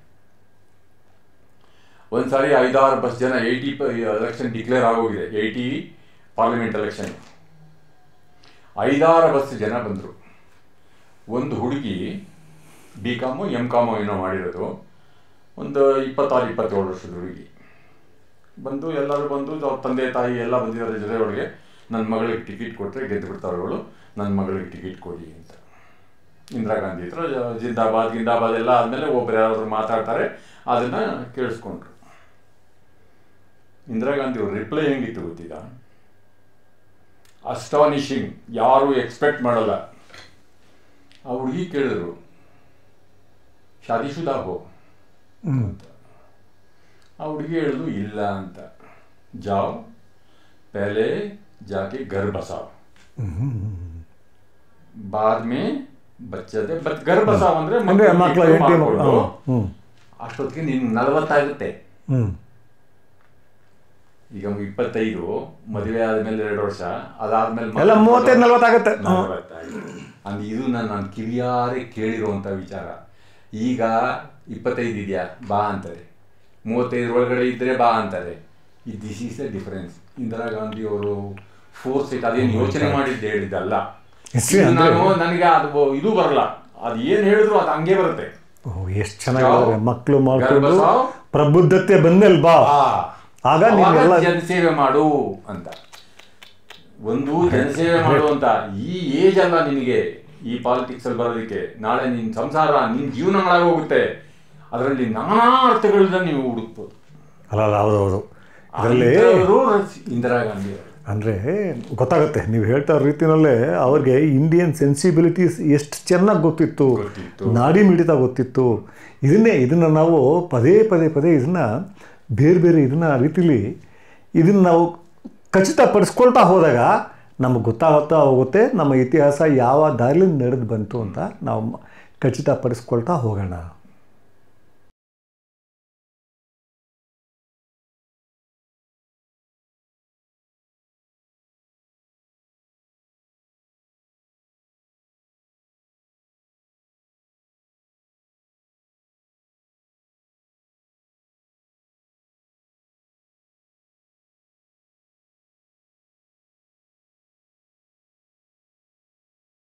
ಒಂದ್ಸಾರಿ ಐದಾರು ಬಸ್ ಜನ ಏಯ್ಟಿ ಎಲೆಕ್ಷನ್ ಡಿಕ್ಲೇರ್ ಆಗೋಗಿದೆ ಏಯ್ಟಿ ಪಾರ್ಲಿಮೆಂಟ್ ಎಲೆಕ್ಷನ್ ಐದಾರು ಬಸ್ ಜನ ಬಂದರು ಒಂದು ಹುಡುಗಿ ಬಿ ಕಾಮು ಎಮ್ ಕಾಮು ಏನೋ ಮಾಡಿರೋದು ಒಂದು ಇಪ್ಪತ್ತಾರು ಇಪ್ಪತ್ತೇಳು ವರ್ಷದ ಹುಡುಗಿ ಬಂದು ಎಲ್ಲರೂ ಬಂದು ಅವ್ರ ತಂದೆ ತಾಯಿ ಎಲ್ಲ ಬಂದಿದ್ದಾರೆ ಜೊತೆ ಒಳಗೆ ನನ್ನ ಮಗಳಿಗೆ ಟಿಕೆಟ್ ಕೊಟ್ಟರೆ ಗೆದ್ದು ಬಿಡ್ತಾರೆ ಅವಳು ನನ್ನ ಮಗಳಿಗೆ ಟಿಕೆಟ್ ಕೊಡಿ ಅಂತ ಇಂದಿರಾ ಗಾಂಧಿ ಹತ್ರ ಜ- ಜಿಂದಾಬಾದ್ ಗಿಂದಾಬಾದ್ ಎಲ್ಲ ಆದಮೇಲೆ ಒಬ್ರು ಯಾರಾದ್ರು ಮಾತಾಡ್ತಾರೆ ಅದನ್ನು ಕೇಳಿಸ್ಕೊಂಡ್ರು ಇಂದಿರಾ ಗಾಂಧಿ ಅವ್ರ ರಿಪ್ಲೈ ಹೆಂಗಿತ್ತು ಗೊತ್ತಿಲ್ಲ ಅಸ್ಟಾನಿಶಿಂಗ್ ಯಾರು ಎಕ್ಸ್ಪೆಕ್ಟ್ ಮಾಡಲ್ಲ ಆ ಹುಡುಗಿ ಕೇಳಿದ್ರು ಶಾದಿಶುದಾ ಹೋ ಹ್ಞೂ ಆ ಹುಡುಗಿ ಹೇಳಿದ್ಲು ಇಲ್ಲ ಅಂತ ಜಾವ್ ಪಹಲೆ ಜಾಕೆ ಗರ್ ಬಸಾವ್ ಬಾದ್ ಮೇ ಬಚ್ಚದೆ ಬಟ್ ಗರ್ ಬಸಾವ್ ಅಂದ್ರೆ ಅಂದರೆ ಮಕ್ಕಳು ಮಕ್ಕಳು ಇಟ್ಟು ಹೆಂಡತಿ ಮಾಡ್ಕೊಂಡು, ಹ್ಞೂ ಅಷ್ಟೊತ್ತಿಗೆ ನಿನ್ ನಲವತ್ತಾಗುತ್ತೆ ಹ್ಞೂ ಈಗ ಇಪ್ಪತ್ತೈದು ಮದುವೆ ಆದ್ಮೇಲೆ ಎರಡು ವರ್ಷ ಅದಾದ್ಮೇಲೆ ಎಲ್ಲ ಮತ್ತೆ ಮೂವತ್ತೈದು ನಲ್ವತ್ತಾಗುತ್ತೆ ಹ್ಞೂ ನಲವತ್ತೈದು. ಅಂದ್ರೆ ಇದು ನಾನು ನಾನು ಕಿವಿಯಾರೆ ಕೇಳಿರುವಂಥ ವಿಚಾರ ಈಗ ಇಪ್ಪತ್ತೈದು ಇದೆಯಾ ಬಾ ಅಂತಾರೆ ಮೂವತ್ತೈದರ ಒಳಗಡೆ ಇದ್ರೆ ಬಾ ಅಂತಾರೆ ಈ this is the difference Indira Gandhi ಅವರು ಫೋರ್ಸ್ ಇಟ್ ಅದೇನು ಯೋಚನೆ ಮಾಡಿದ್ದೆ ಹೇಳಿದ್ದಲ್ಲ History ಇದು ಅಂದ್ರೆ- ನಾನು ನನಗೆ ಅದು ಇದು ಬರಲ್ಲ ಅದು ಏನು ಹೇಳಿದ್ರು ಅದು ಹಂಗೆ ಬರುತ್ತೆ ಓ ಎಷ್ಟು ಚೆನ್ನಾಗಿದ್ದಾರೆ ಮಕ್ಕಳು ಮಾಡ್ಕೊಂಡು ಗರ್ಭಸಾವ್? ಪ್ರಬುದ್ಧತೆ ಬಂದಲ್ಲಿ ಬಾ ಆಗ ನೀವೆಲ್ಲ ಜನಸೇವೆ ಮಾಡು ಅಂತ ಒಂದು ಜನಸೇವೆ ಮಾಡು ಅಂತ ಈ ಏಜ್ ಅಲ್ಲ ನಿನಗೆ ಈ ಪಾಲಿಟಿಕ್ಸ್ ಅಲ್ಲಿ ಬರೋದಕ್ಕೆ ನಾಳೆ ನಿನ್ ಸಂಸಾರ ನಿನ್ ಜೀವನ ಹಾಳಾಗೋಗುತ್ತೆ ಅದರಲ್ಲಿ ನಾನಾ ಅರ್ಥಗಳನ್ನ ನೀವು ಹುಡುಕ್ಬೋದು ಅಲ್ಲ ಅಲ್ಲ ಹೌದು ಹೌದು ಇದರಲ್ಲಿ ಅಂಥವ್ರು ಇಂದಿರಾ ಗಾಂಧಿ ಅವರು ಅಂದರೆ ಗೊತ್ತಾಗುತ್ತೆ ನೀವು ಹೇಳ್ತಾ ಇರೋ ರೀತಿನಲ್ಲೇ ಅವ್ರಿಗೆ ಇಂಡಿಯನ್ ಸೆನ್ಸಿಬಿಲಿಟೀಸ್ ಎಷ್ಟು ಚೆನ್ನಾಗಿ ಗೊತ್ತಿತ್ತು ಗೊತ್ತಿತ್ತು. ನಾಡಿ ಮಿಡಿತ ಗೊತ್ತಿತ್ತು ಇದನ್ನೇ ಇದನ್ನು ನಾವು ಪದೇ ಪದೇ ಪದೇ ಇದನ್ನು ಬೇರೆ ಬೇರೆ ಇದನ್ನ ರೀತಿಲಿ ಇದನ್ನು ನಾವು ಖಚಿತಪಡಿಸ್ಕೊಳ್ತಾ ಹೋದಾಗ ನಮಗೆ ಗೊತ್ತಾಗುತ್ತಾ ಹೋಗುತ್ತೆ ನಮ್ಮ ಇತಿಹಾಸ ಯಾವ ದಾರಿಲಿಂದ ನಡೆದು ಬಂತು ಅಂತ ನಾವು ಖಚಿತಪಡಿಸ್ಕೊಳ್ತಾ ಹೋಗೋಣ